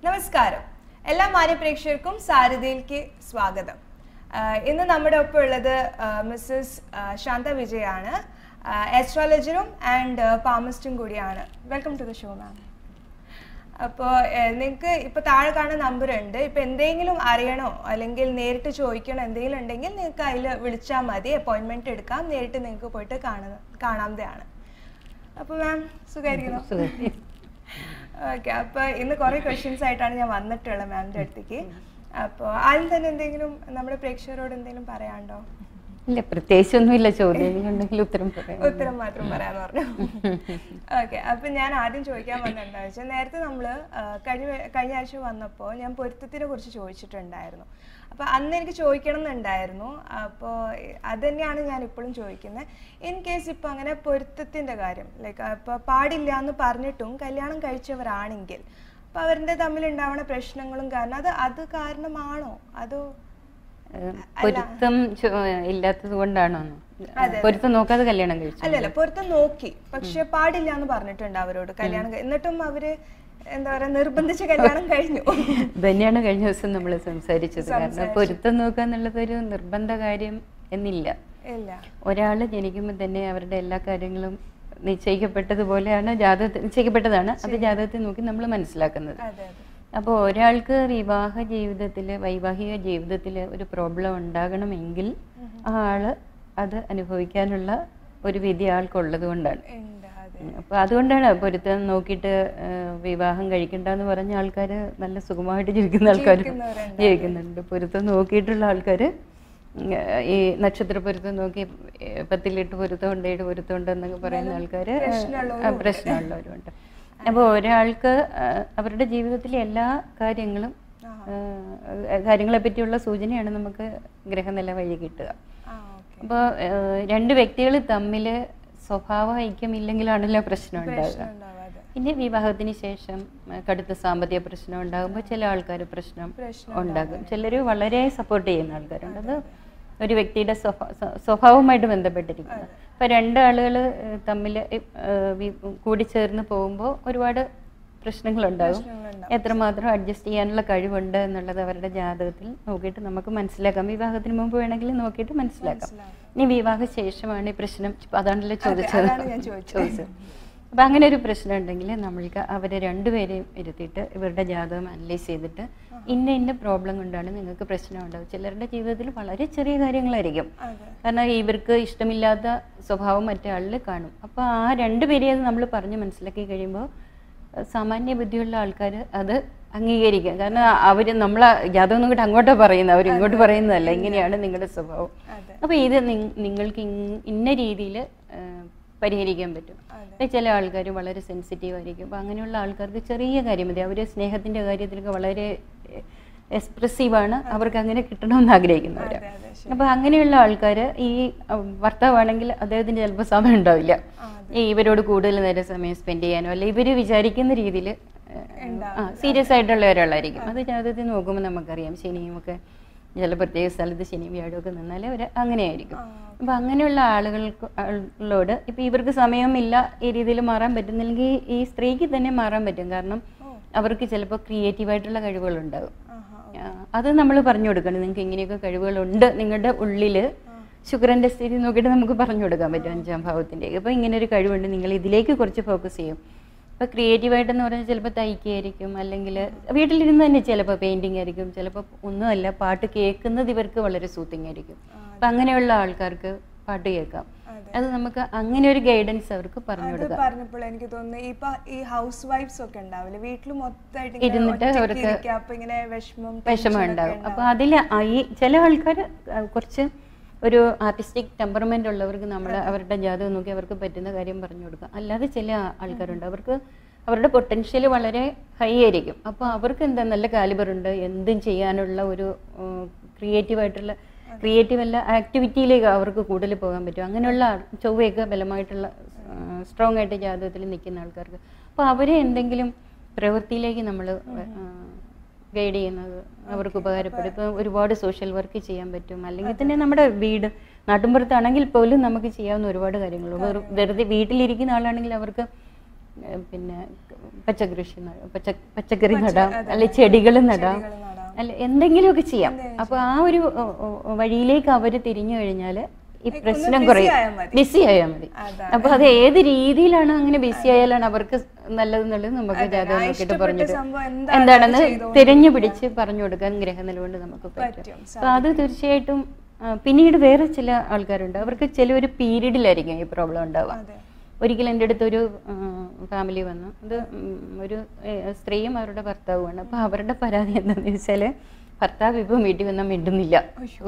നമസ്കാരം എല്ലാ മാന്യപ്രേക്ഷകർക്കും സാരഥിയിലേക്ക് സ്വാഗതം ആഹ് ഇന്ന് നമ്മുടെ ഒപ്പം ഉള്ളത് മിസ്സസ് ശാന്ത വിജയാണ് ആസ്ട്രോളജറും ആൻഡ് പാമിസ്റ്റും കൂടിയാണ് welcome to the show ma'am അപ്പോൾ നിങ്ങൾക്ക് ഇപ്പോൾ താഴെ കാണുന്ന നമ്പർ ഉണ്ട് ഇപ്പോൾ എന്തെങ്കിലും അറിയണോ അല്ലെങ്കിൽ നേരിട്ട് ചോദിക്കണോ എന്തെങ്കിലും ഉണ്ടെങ്കിൽ നിങ്ങൾക്ക് അതിൽ വിളിച്ചാൽ മതി അപ്പോയിൻമെൻറ്റ് എടുക്കാം നേരിട്ട് നിങ്ങൾക്ക് പോയിട്ട് കാണുന്ന കാണാവുന്നതാണ് അപ്പോൾ മാം സുഖമായിരിക്കുന്നു ഓക്കെ അപ്പോൾ ഇന്ന് കുറേ ക്വസ്റ്റ്യൻസ് ആയിട്ടാണ് ഞാൻ വന്നിട്ടുള്ളത് മാമിൻ്റെ അടുത്തേക്ക് അപ്പോൾ ആദ്യം തന്നെ എന്തെങ്കിലും നമ്മുടെ പ്രേക്ഷകരോട് എന്തെങ്കിലും പറയാനുണ്ടോ ഇല്ല പ്രത്യേകിച്ചൊന്നുമില്ല ചോദ്യങ്ങളുണ്ടെങ്കിൽ ഉത്തരം പറയാം ഉത്തരം മാത്രം പറയാന്ന് പറഞ്ഞു ഓക്കെ അപ്പൊ ഞാൻ ആദ്യം ചോദിക്കാൻ വന്നത് എന്താ വെച്ചാൽ നേരത്തെ നമ്മൾ കഴിഞ്ഞ വേ- കഴിഞ്ഞ ആഴ്ച വന്നപ്പോൾ ഞാൻ പൊരുത്തത്തിനെ കുറിച്ച് ചോദിച്ചിട്ടുണ്ടായിരുന്നു അപ്പൊ അന്ന് എനിക്ക് ചോദിക്കണം എന്നുണ്ടായിരുന്നു അപ്പോൾ അത് തന്നെയാണ് ഞാൻ ഇപ്പോഴും ചോദിക്കുന്നത് ഇൻ കേസ് ഇപ്പൊ അങ്ങനെ പൊരുത്തത്തിന്റെ കാര്യം ലൈക്ക് ഇപ്പൊ പാടില്ല എന്ന് പറഞ്ഞിട്ടും കല്യാണം കഴിച്ചവരാണെങ്കിൽ അപ്പൊ അവരുടെ തമ്മിൽ ഉണ്ടാവുന്ന പ്രശ്നങ്ങളും കാരണം അത് അത് കാരണമാണോ അതോ ഏഹ് പൊരുത്തം ചോ- ഇല്ലാത്തത് കൊണ്ടാണോ പൊരുത്തം നോക്കാതെ കല്യാണം കഴിച്ചു അല്ലല്ല പൊരുത്തം നോക്കി പക്ഷെ പാടില്ല എന്ന് പറഞ്ഞിട്ടുണ്ട് അവരോട് കല്യാണം കഴി- എന്നിട്ടും അവര് എന്താ പറയാ നിർബന്ധിച്ച് കല്യാണം കഴിഞ്ഞു ഇത് തന്നെയാണ് കഴിഞ്ഞ ദിവസം നമ്മൾ സംസാരിച്ചത് കാരണം പൊരുത്തം നോക്കുക എന്നുള്ളത് ഒരു നിർബന്ധ കാര്യം എന്നില്ല ഇല്ല ഒരാൾ ജനിക്കുമ്പോൾ തന്നെ അവരുടെ എല്ലാ കാര്യങ്ങളും നിശ്ചയിക്കപ്പെട്ടതുപോലെയാണ് ജാതകത്തിൽ നിശ്ചയിക്കപ്പെട്ടതാണ് അത് ജാതകത്തിൽ നോക്കി നമ്മൾ മനസ്സിലാക്കുന്നത് അതെ അതെ അപ്പോൾ ഒരാൾക്ക് വിവാഹ ജീവിതത്തിൽ വൈവാഹിക ജീവിതത്തിൽ ഒരു പ്രോബ്ലം ഉണ്ടാകണമെങ്കിൽ ആ ആള് അത് അനുഭവിക്കാനുള്ള ഒരു വിധി ആൾക്കുള്ളത് കൊണ്ടാണ് ഉണ്ട് അതെ അപ്പോൾ അതുകൊണ്ടാണ് പൊരുത്തം നോക്കിയിട്ട് ആ, വിവാഹം കഴിക്കണ്ടെന്ന് പറഞ്ഞ ആൾക്കാർ നല്ല സുഖമായിട്ട് ജീവിക്കുന്ന ആൾക്കാർ ജീവിക്കുന്നവരുണ്ട്. ജീവിക്കുന്നുണ്ട് പൊരുത്തം നോക്കിയിട്ടുള്ള ആൾക്കാർ ഈ നക്ഷത്ര പൊരുത്തം നോക്കി ഏ, പത്തിലിട്ട് പൊരുത്തം ഉണ്ട് ഏഴ് പൊരുത്തം ഉണ്ട് എന്നൊക്കെ പറയുന്ന ആൾക്കാർ പ്രശ്നമുള്ളവരും പ്രശ്നമുള്ളവരുണ്ട് അപ്പോൾ ഒരാൾക്ക് ആ, അവരുടെ ജീവിതത്തിലെ എല്ലാ കാര്യങ്ങളും ആ, കാര്യങ്ങളെ പറ്റിയുള്ള സൂചനയാണ് നമുക്ക് ഗ്രഹനില വഴി കിട്ടുക ആ ഓക്കെ അപ്പോൾ രണ്ട് വ്യക്തികൾ തമ്മിൽ സ്വഭാവ ഐക്യമില്ലെങ്കിലാണല്ലോ പ്രശ്നം ഉണ്ടാകുക ഉണ്ടാവാതെ പിന്നെ വിവാഹത്തിന് ശേഷം ആ, കടുത്ത സാമ്പത്തിക പ്രശ്നം ഉണ്ടാകുമ്പോൾ ചില ആൾക്കാർ പ്രശ്നം പ്രശ്നം ഉണ്ടാകും ചിലർ വളരെ സപ്പോർട്ട് ചെയ്യുന്ന ആൾക്കാരുണ്ട് അത് ഒരു വ്യക്തിയുടെ സ്വഭാ- സ്വ- സ്വഭാവവുമായിട്ട് ബന്ധപ്പെട്ടിരിക്കുന്നത് ഇപ്പം രണ്ടാളുകൾ തമ്മിൽ കൂടിച്ചേർന്ന് പോകുമ്പോൾ ഒരുപാട് പ്രശ്നങ്ങളുണ്ടാകും പ്രശ്നങ്ങളുണ്ടാവും. എത്രമാത്രം അഡ്ജസ്റ്റ് ചെയ്യാനുള്ള കഴിവുണ്ട് എന്നുള്ളത് അവരുടെ ജാതകത്തിൽ നോക്കിയിട്ട് നമുക്ക് മനസ്സിലാക്കാം വിവാഹത്തിന് മുമ്പ് വേണമെങ്കിൽ നോക്കിയിട്ട് മനസ്സിലാക്കാം ഇനി വിവാഹ ശേഷമാണ് ഈ പ്രശ്നം ഇപ്പൊ അതാണല്ലോ ചോദിച്ചത് അതാണ് ഞാൻ ചോദിച്ചത്. ചോദിച്ചത് അപ്പം അങ്ങനെ ഒരു പ്രശ്നം ഉണ്ടെങ്കിൽ നമ്മൾക്ക് അവരെ രണ്ടുപേരെയും ഇരുത്തിയിട്ട് ഇവരുടെ ജാതകം അനലൈസ് ചെയ്തിട്ട് ഇന്ന ഇന്ന പ്രോബ്ലം കൊണ്ടാണ് നിങ്ങൾക്ക് പ്രശ്നം ഉണ്ടാകും ചിലരുടെ ജീവിതത്തിൽ വളരെ ചെറിയ കാര്യങ്ങളായിരിക്കും അതെ കാരണം ഇവർക്ക് ഇഷ്ടമില്ലാത്ത സ്വഭാവം മറ്റേ ആളിൽ കാണും അപ്പോൾ ആ രണ്ടുപേരെയും നമ്മൾ പറഞ്ഞ് മനസ്സിലാക്കി കഴിയുമ്പോൾ അഹ് സാമാന്യ ബുദ്ധിയുള്ള ആൾക്കാർ അത് അംഗീകരിക്കുക കാരണം അവർ നമ്മളെ ജാതകം നോക്കിയിട്ട് അങ്ങോട്ടാ പറയുന്നത് അവർ ഇങ്ങോട്ട് പറയുന്നതല്ല ഇങ്ങനെയാണ് നിങ്ങളുടെ സ്വഭാവം അതെ അപ്പോൾ ഇത് നിങ്- നിങ്ങൾക്ക് ഇങ്- ഇന്ന രീതിയിൽ പരിഹരിക്കാൻ പറ്റും അതെ പിന്നെ ചില ആൾക്കാർ വളരെ സെൻസിറ്റീവ് ആയിരിക്കും അപ്പോൾ അങ്ങനെയുള്ള ആൾക്കാർക്ക് ചെറിയ കാര്യം മതി അവർ സ്നേഹത്തിൻ്റെ കാര്യത്തിലൊക്കെ വളരെ എക്സ്പ്രസീവാണ് അവർക്ക് അങ്ങനെ കിട്ടണമെന്ന് ആഗ്രഹിക്കുന്നവരാണ് അതെ അതെ ശരി അപ്പോൾ അങ്ങനെയുള്ള ആൾക്കാർ ഈ അഹ്, ഭർത്താവാണെങ്കിൽ അദ്ദേഹത്തിന് ചിലപ്പോൾ സമയം ഉണ്ടാവില്ല ആ, ഈ ഇവരോട് കൂടുതൽ നേരം സമയം സ്പെൻഡ് ചെയ്യാനോ അല്ല ഇവർ വിചാരിക്കുന്ന രീതിയിൽ ആ സീരിയസ് ആയിട്ടുള്ള ഒരാളായിരിക്കും അത് ജാതകത്തിൽ നോക്കുമ്പോൾ നമുക്കറിയാം ശനിയും ഒക്കെ ചില പ്രത്യേക സ്ഥലത്ത് ശനിയും വ്യാഴവും ഒക്കെ നിന്നാൽ അവർ അങ്ങനെയായിരിക്കും അപ്പം അങ്ങനെയുള്ള ആളുകൾക്ക് ആളുകളോട് ഇപ്പം ഇവർക്ക് സമയമില്ല ഈ രീതിയിൽ മാറാൻ പറ്റുന്നില്ലെങ്കിൽ ഈ സ്ത്രീക്ക് തന്നെ മാറാൻ പറ്റും കാരണം അവർക്ക് ചിലപ്പോൾ ക്രിയേറ്റീവായിട്ടുള്ള കഴിവുകളുണ്ടാകും ആഹാ ആ, അത് നമ്മൾ പറഞ്ഞു കൊടുക്കണം നിങ്ങൾക്ക് ഇങ്ങനെയൊക്കെ കഴിവുകളുണ്ട് നിങ്ങളുടെ ഉള്ളിൽ ശുക്രന്റെ സ്ഥിതി നോക്കിയിട്ട് നമുക്ക് പറഞ്ഞു കൊടുക്കാൻ പറ്റും അഞ്ചാം ഭാവത്തിൻ്റെ അപ്പോൾ ഇങ്ങനെ ഒരു കഴിവുണ്ട് നിങ്ങൾ ഇതിലേക്ക് കുറച്ച് ഫോക്കസ് ചെയ്യും ഇപ്പോൾ ക്രിയേറ്റീവായിട്ടെന്ന് പറഞ്ഞാൽ ചിലപ്പോൾ തയ്ക്കായിരിക്കും അല്ലെങ്കിൽ വീട്ടിലിരുന്ന് തന്നെ ചിലപ്പോൾ പെയിൻറ്റിങ് ആയിരിക്കും ചിലപ്പോൾ ഒന്നുമല്ല പാട്ട് കേൾക്കുന്നത് ഇവർക്ക് വളരെ സൂത്തിങ് ആയിരിക്കും അപ്പം അങ്ങനെയുള്ള ആൾക്കാർക്ക് പാട്ട് കേൾക്കാം അതെ അത് നമുക്ക് അങ്ങനെ ഒരു ഗൈഡൻസ് അവർക്ക് പറഞ്ഞു അത് കൊടുക്കാം പറഞ്ഞപ്പോൾ എനിക്ക് തോന്നുന്നു ഇപ്പൊ ഈ ഹൗസ് വൈഫ്സ് ഒക്കെ ഉണ്ടാവില്ലേ വീട്ടിൽ മൊത്തമായിട്ട് ഇങ്ങനെ ഇരുന്നിട്ട് ഒറ്റയ്ക്ക് അവർക്ക് ഇരിക്കുക. അപ്പൊ ഇങ്ങനെ വിഷമം വിഷമം ഉണ്ടാകും അപ്പോൾ അതിൽ ഈ ചില ആൾക്കാർ കുറച്ച് ഒരു ആർട്ടിസ്റ്റിക് ടെമ്പർമെൻ്റ് ഉള്ളവർക്ക് നമ്മൾ അവരുടെ ജാതകം നോക്കി അവർക്ക് പറ്റുന്ന കാര്യം പറഞ്ഞു കൊടുക്കാം അല്ലാതെ ചില ആൾക്കാരുണ്ട് അവർക്ക് അവരുടെ പൊട്ടൻഷ്യൽ വളരെ ഹൈ ആയിരിക്കും അപ്പോൾ അവർക്ക് എന്താ നല്ല കാലിബർ ഉണ്ട് എന്തും ചെയ്യാനുള്ള ഒരു ക്രിയേറ്റീവായിട്ടുള്ള ക്രിയേറ്റീവ് അല്ല ആക്ടിവിറ്റിയിലേക്ക് അവർക്ക് കൂടുതൽ പോകാൻ പറ്റും അങ്ങനെയുള്ള ആൾ- ചൊവ്വയൊക്കെ ബലമായിട്ടുള്ള സ്ട്രോങ് ആയിട്ട് ജാതകത്തിൽ നിൽക്കുന്ന ആൾക്കാർക്ക് അപ്പോൾ അവരെ എന്തെങ്കിലും പ്രവൃത്തിയിലേക്ക് നമ്മൾ ഗൈഡ് ചെയ്യുന്നത് അവർക്ക് ഉപകാരപ്പെടും ഇപ്പോൾ ഒരുപാട് സോഷ്യൽ വർക്ക് ചെയ്യാൻ പറ്റും അല്ലെങ്കിൽ തന്നെ നമ്മുടെ വീട് നാട്ടിൻപുറത്താണെങ്കിൽ പോലും നമുക്ക് ചെയ്യാവുന്ന ഒരുപാട് കാര്യങ്ങളുണ്ട് വെറു- വെറുതെ വീട്ടിലിരിക്കുന്ന ആളാണെങ്കിൽ അവർക്ക് ഏഹ് പിന്നെ പച്ചക്കൃഷി ന- പച്ച പച്ചക്കറി നടാം അല്ലെ ചെടികൾ നടാം ചെടികള് നടാം. അല്ല എന്തെങ്കിലുമൊക്കെ ചെയ്യാം അപ്പൊ ആ ഒരു ഓ, ഓ, വഴിയിലേക്ക് അവര് തിരിഞ്ഞു കഴിഞ്ഞാൽ ഈ ഒന്ന് പ്രശ്നം busy കുറയും ആയാ മതി. ബിസി ആയാൽ മതി അതാണ്. അപ്പൊ അത് ഏത് രീതിയിലാണ് അങ്ങനെ ബിസി ആയാലാണ് അവർക്ക് നല്ലതെന്നുള്ളത് നമുക്ക് അതെ, ജാതകം ആ നോക്കിയിട്ട് ഇഷ്ടപ്പെട്ട പറഞ്ഞിട്ട് സംഭവം എന്താണെന്ന് എന്താണെന്ന് അത് ചെയ്തോണ്ട് തിരഞ്ഞു പിടിച്ച് പറഞ്ഞു കൊടുക്കാൻ ഗ്രഹനില കൊണ്ട് നമുക്ക് പറ്റും പറ്റും, അപ്പൊ അത് തീർച്ചയായിട്ടും ആ, പിന്നീട് വേറെ ചില ആൾക്കാരുണ്ട് അവർക്ക് ചില ഒരു പീരീഡിലായിരിക്കും ഈ പ്രോബ്ലം ഉണ്ടാവുക അതെ ഒരിക്കൽ എൻ്റെ അടുത്തൊരു ഫാമിലി വന്നു അത് ഉം, ഒരു ഏ, സ്ത്രീയും അവരുടെ ഭർത്താവുമാണ് അപ്പോൾ അവരുടെ പരാതി എന്താണെന്ന് വെച്ചാൽ ഭർത്താവ് ഇപ്പം വീട്ടിൽ വന്നാൽ മിണ്ടുന്നില്ല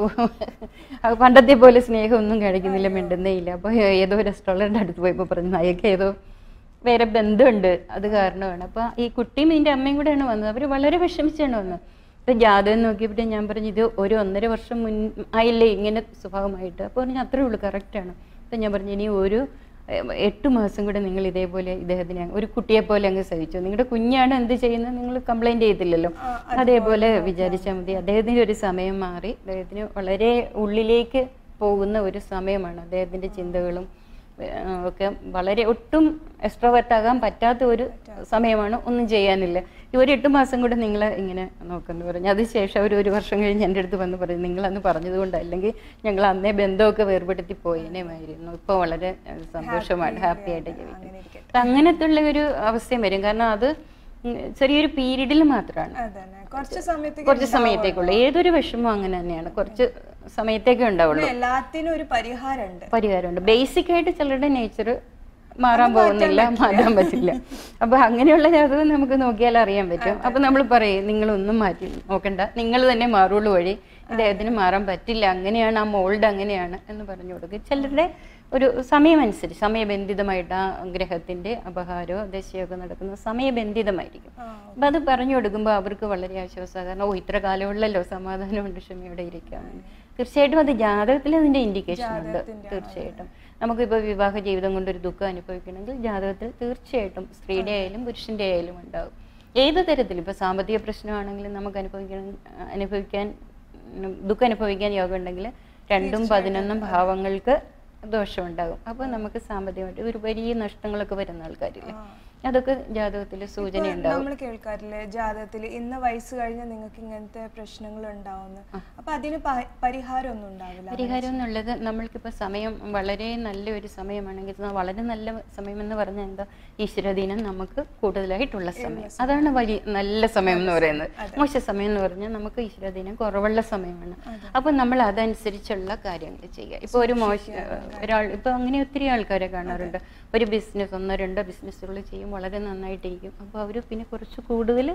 അത് പണ്ടത്തെ പോലെ സ്നേഹമൊന്നും കാണിക്കുന്നില്ല മിണ്ടുന്നേ ഇല്ല അപ്പോൾ ഏതോ റെസ്റ്റോറൻറ്റ് അടുത്ത് പോയപ്പോൾ പറഞ്ഞു അയക്ക് ഏതോ വേറെ ബന്ധമുണ്ട് അത് കാരണമാണ് അപ്പോൾ ഈ കുട്ടിയും ഇതിൻ്റെ അമ്മയും കൂടെയാണ് വന്നത് അവർ വളരെ വിഷമിച്ചാണ് വന്നത് ഇപ്പം ജാതകം നോക്കിയപ്പോൾ ഞാൻ പറഞ്ഞു ഇത് ഒരു ഒന്നര വർഷം മുൻ ആയില്ലേ ഇങ്ങനെ സ്വഭാവമായിട്ട് അപ്പോൾ പറഞ്ഞു അത്രേ ഉള്ളൂ കറക്റ്റാണ് അപ്പം ഞാൻ പറഞ്ഞു ഇനി ഒരു ഏഹ്, എട്ട് മാസം കൂടെ നിങ്ങൾ ഇതേപോലെ ഇദ്ദേഹത്തിനെ ഒരു കുട്ടിയെ പോലെ അങ്ങ് സഹിച്ചു നിങ്ങളുടെ കുഞ്ഞാണ് എന്ത് ചെയ്യുന്നത് നിങ്ങൾ കംപ്ലൈൻറ്റ് ചെയ്തില്ലല്ലോ അതേപോലെ വിചാരിച്ചാൽ മതി അദ്ദേഹത്തിന് ഒരു സമയം മാറി അദ്ദേഹത്തിന് വളരെ ഉള്ളിലേക്ക് പോകുന്ന ഒരു സമയമാണ് അദ്ദേഹത്തിൻ്റെ ചിന്തകളും ഏഹ് ഒക്കെ വളരെ ഒട്ടും എക്സ്ട്രോവേർട്ട് ആകാൻ പറ്റാത്ത ഒരു സമയമാണ് ഒന്നും ചെയ്യാനില്ല ഈ ഒരു എട്ട് മാസം കൂടെ നിങ്ങൾ ഇങ്ങനെ നോക്കുന്നു പറഞ്ഞു അതിനുശേഷം അവർ ഒരു വർഷം കഴിഞ്ഞ് എൻ്റെ അടുത്ത് വന്ന് പറഞ്ഞു നിങ്ങൾ അന്ന് പറഞ്ഞതുകൊണ്ട് അല്ലെങ്കിൽ ഞങ്ങൾ അന്നേ ബന്ധമൊക്കെ വേർപെടുത്തി പോയേനേമായിരുന്നു ഇപ്പോൾ വളരെ ഏഹ്, സന്തോഷമാണ് ഹാപ്പി ആയിട്ട് ജീവിക്കും അങ്ങനെ ഇരിക്കട്ടെ അപ്പം അങ്ങനത്തെ ഉള്ള ഒരു അവസ്ഥയും വരും കാരണം അത് ഉം, ചെറിയൊരു പീരീഡിൽ മാത്രമാണ് അതന്നെ കുറച്ച് സമയത്തേക്ക് കുറച്ച് സമയത്തേക്കുള്ളൂ ഏതൊരു വിഷമവും അങ്ങനെ തന്നെയാണ് കുറച്ച് സമയത്തേക്കേ ഉണ്ടാവുള്ളൂ പിന്നെ എല്ലാത്തിനും ഒരു പരിഹാരമുണ്ട് പരിഹാരമുണ്ട് ബേസിക് ആയിട്ട് ചിലരുടെ നേച്ചർ മാറാൻ പോകുന്നില്ല മാറ്റാൻ പറ്റില്ല അപ്പൊ അങ്ങനെയുള്ള ജാതകം നമുക്ക് നോക്കിയാൽ അറിയാൻ പറ്റും അപ്പൊ നമ്മൾ പറയും നിങ്ങളൊന്നും മാറ്റി നോക്കണ്ട നിങ്ങൾ തന്നെ മാറുള്ളൂ വഴി ഇദ്ദേഹത്തിന് മാറാൻ പറ്റില്ല അങ്ങനെയാണ് ആ മോൾഡ് അങ്ങനെയാണ് എന്ന് പറഞ്ഞു കൊടുക്കും ചിലരുടെ ഒരു സമയമനുസരിച്ച് സമയബന്ധിതമായിട്ട് ആ ഗ്രഹത്തിന്റെ അപഹാരമോ ദശയൊക്കെ നടക്കുന്ന സമയബന്ധിതമായിരിക്കും ആ, അപ്പൊ അത് പറഞ്ഞു കൊടുക്കുമ്പോൾ അവർക്ക് വളരെ ആശ്വാസമാണ് കാരണം ഓ ഇത്ര കാലമുള്ളല്ലോ സമാധാനമുണ്ട് ക്ഷമയോടെ ഇരിക്കാം തീർച്ചയായിട്ടും അത് ജാതകത്തിൽ അതിന്റെ ഇൻഡിക്കേഷൻ ഉണ്ട് ജാതകത്തിന്റെ, തീർച്ചയായിട്ടും നമുക്കിപ്പോൾ വിവാഹ ജീവിതം കൊണ്ട് ഒരു ദുഃഖം അനുഭവിക്കണമെങ്കിൽ ജാതകത്തിൽ തീർച്ചയായിട്ടും സ്ത്രീയുടെ ആയാലും പുരുഷന്റെ ആയാലും ഉണ്ടാവും ഏത് തരത്തിലും ഇപ്പോൾ സാമ്പത്തിക പ്രശ്നമാണെങ്കിലും നമുക്ക് അനുഭവിക്കണം അനുഭവിക്കാൻ ഉം, ദുഃഖം അനുഭവിക്കാൻ യോഗം ഉണ്ടെങ്കിൽ രണ്ടും പതിനൊന്നും ഭാവങ്ങൾക്ക് ദോഷമുണ്ടാകും അപ്പോൾ നമുക്ക് സാമ്പത്തികമായിട്ട് ഒരു വലിയ നഷ്ടങ്ങളൊക്കെ വരുന്ന ആൾക്കാരില്ലേ അതൊക്കെ ജാതകത്തിൽ സൂചന ഉണ്ടാവും നമ്മൾ കേൾക്കാറില്ലേ ജാതകത്തിൽ ഇന്ന വയസ്സ് കഴിഞ്ഞ നിങ്ങൾക്ക് ഇങ്ങനത്തെ പ്രശ്നങ്ങൾ ഉണ്ടാവുന്നു അപ്പൊ അതിന് പ- പരിഹാരം ഒന്നും ഉണ്ടാവില്ല പരിഹാരം എന്നുള്ളത് നമ്മൾക്കിപ്പോൾ സമയം വളരെ നല്ലൊരു സമയമാണെങ്കിൽ ഇത് വളരെ നല്ല സമയം എന്ന് പറഞ്ഞാൽ എന്താ ഈശ്വരദീനം നമുക്ക് കൂടുതലായിട്ടുള്ള സമയം അതാണ് വലിയ നല്ല സമയം എന്ന് പറയുന്നത് മോശ സമയം എന്ന് പറഞ്ഞാൽ നമുക്ക് ഈശ്വരദീനം കുറവുള്ള സമയമാണ് അപ്പോൾ നമ്മൾ അതനുസരിച്ചുള്ള കാര്യങ്ങൾ ചെയ്യുക ഇപ്പോൾ ഒരു മോശ ഒരാൾ ഇപ്പോൾ അങ്ങനെ ഒത്തിരി ആൾക്കാരെ കാണാറുണ്ട് ഒരു ബിസിനസ് ഒന്നോ രണ്ടോ ബിസിനസ്സുകൾ ചെയ്യും വളരെ നന്നായിട്ടിരിക്കും അപ്പോൾ അവർ പിന്നെ കുറച്ച് കൂടുതൽ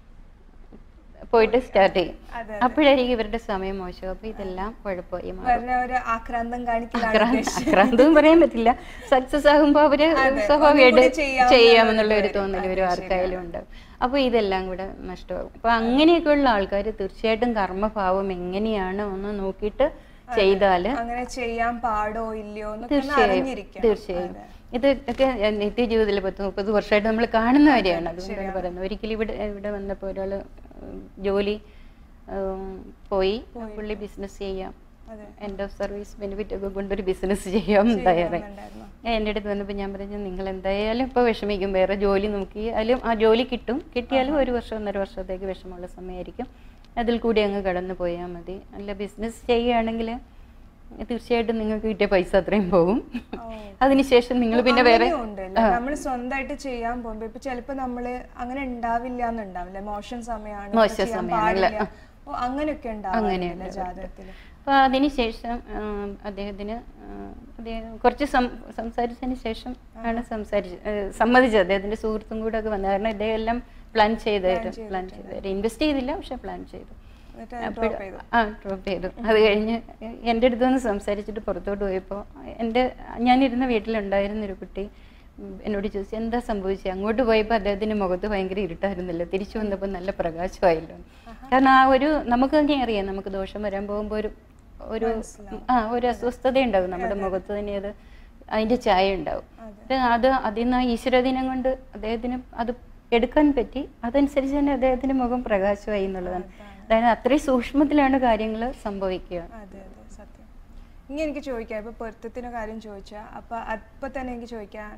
പോയിട്ട് സ്റ്റാർട്ട് ചെയ്യും അതെ, അപ്പോഴായിരിക്കും ഇവരുടെ സമയം മോശം അപ്പോൾ ഇതെല്ലാം കുഴപ്പമായി മാറും പറഞ്ഞ ഒരു ആക്രാന്തം കാണിക്കലാണ് ആക്രാന്ത- ആക്രാന്തവും പറയാൻ പറ്റില്ല സക്സസ് ആകുമ്പോൾ അവര് സ്വാഭാവികമായിട്ട് ഒന്നുകൂടി ചെയ്യാമെന്നുള്ള ചെയ്യാമെന്നുള്ള ഒരു ഒരു തോന്നൽ അതെ, ഒരു ആർക്കായാലും ഉണ്ടാവും അപ്പോൾ ഇതെല്ലാം കൂടെ നഷ്ടമാകും അപ്പോൾ അങ്ങനെയൊക്കെയുള്ള ആൾക്കാർ തീർച്ചയായിട്ടും കർമ്മഭാവം എങ്ങനെയാണ് ഒന്ന് നോക്കിയിട്ട് ചെയ്താൽ അങ്ങനെ ചെയ്യാൻ പാടോ ഇല്ലയോ എന്നൊക്കെ ഒന്ന് തീർച്ചയായും അറിഞ്ഞിരിക്കണം തീർച്ചയായും ഇത് ഒക്കെ നിത്യ ജീവിതത്തിൽ പത്ത് മുപ്പത് വർഷമായിട്ട് നമ്മൾ കാണുന്ന കാര്യമാണ് അതുകൊണ്ടാണ് പറയുന്നത് ഒരിക്കലും ഇവിടെ ഇവിടെ വന്നപ്പോൾ ഒരാൾ ജോലി ഉം, പോയി പുള്ളി ബിസിനസ് ചെയ്യാം അതെ. എൻഡ് ഓഫ് സർവീസ് ബെനിഫിറ്റ് ഒക്കെ കൊണ്ടൊരു ബിസിനസ് ചെയ്യാൻ തയ്യാറായി ഉണ്ടായിരുന്നോ? എൻ്റെ അടുത്ത് വന്നപ്പോൾ ഞാൻ പറഞ്ഞു നിങ്ങൾ എന്തായാലും ഇപ്പോൾ വിഷമിക്കും വേറെ ജോലി നോക്കി അതിലും ആ ജോലി കിട്ടും കിട്ടിയാലും ഒരു വർഷം ഒന്നര വർഷത്തേക്ക് വിഷമമുള്ള സമയമായിരിക്കും അതിൽ കൂടി അങ്ങ് കടന്നു പോയാൽ മതി അല്ല ബിസിനസ് ചെയ്യുകയാണെങ്കിൽ തീർച്ചയായിട്ടും നിങ്ങൾക്ക് കിട്ടിയ പൈസ അത്രയും പോകും അതിനുശേഷം നിങ്ങൾ പിന്നെ വേറെ നമ്മൾ സ്വന്തമായിട്ട് ചെയ്യാൻ പോകുമ്പോ ഇപ്പൊ ചിലപ്പോ നമ്മള് അങ്ങനെ ഉണ്ടാവില്ല എന്നുണ്ടാവില്ല മോശം സമയമാണ് മോശം ഇപ്പൊ ചെയ്യാൻ സമയമാണല്ലേ? പാടില്ല. ഓ, അങ്ങനെയൊക്കെ ഉണ്ടാവില്ല ജാതകത്തില് അപ്പോൾ അതിനുശേഷം അദ്ദേഹത്തിന് ആ, അദ്ദേഹം കുറച്ച് സം- സംസാരിച്ചതിന് ശേഷം ആണ് സംസാരിച്ച് ആ, സമ്മതിച്ചത് അദ്ദേഹത്തിന്റെ സുഹൃത്തും കൂടെ ഒക്കെ വന്നത് കാരണം ഇദ്ദേഹം എല്ലാം പ്ലാൻ ചെയ്തായിരുന്നു പ്ലാൻ ചെയ്തായിരുന്നു ഇൻവെസ്റ്റ് ചെയ്തില്ല പക്ഷെ പ്ലാൻ ചെയ്തു എന്നിട്ട് അപ്പോൾ drop ചെയ്തു. ആ ഡ്രോപ്പ് ചെയ്തു അത് കഴിഞ്ഞ് എൻ്റെ അടുത്ത് വന്ന് സംസാരിച്ചിട്ട് പുറത്തോട്ട് പോയപ്പോൾ എൻ്റെ ഞാനിരുന്ന വീട്ടിലുണ്ടായിരുന്ന ഒരു കുട്ടി ഉം, എന്നോട് ചോദിച്ചു എന്താ സംഭവിച്ചത് അങ്ങോട്ട് പോയപ്പോൾ അദ്ദേഹത്തിൻ്റെ മുഖത്ത് ഭയങ്കര ഇരുട്ടായിരുന്നില്ല തിരിച്ചു വന്നപ്പോൾ നല്ല പ്രകാശമായല്ലോ കാരണം ആ ഒരു നമുക്ക് തന്നെ അറിയാം നമുക്ക് ദോഷം വരാൻ പോകുമ്പോൾ ഒരു ഒരു ആ ഒരു അസ്വസ്ഥത ഉണ്ടാവും നമ്മുടെ മുഖത്ത് തന്നെ അത് അതിൻ്റെ ചായ ഉണ്ടാവും അത് അത് അതിൽ നിന്ന് ആ ഈശ്വരദിനം കൊണ്ട് അദ്ദേഹത്തിന് അത് എടുക്കാൻ പറ്റി അതനുസരിച്ച് തന്നെ അദ്ദേഹത്തിന്റെ മുഖം പ്രകാശമായി എന്നുള്ളതാണ് അതായത് അത്രയും സൂക്ഷ്മത്തിലാണ് കാര്യങ്ങൾ സംഭവിക്കുക അതെ അതെ സത്യം ഇനി എനിക്ക് ചോദിക്കാം ഇപ്പൊ പൊരുത്തത്തിന്റെ കാര്യം ചോദിച്ചാ അപ്പൊ അപ്പൊ തന്നെ എനിക്ക് ചോദിക്കാൻ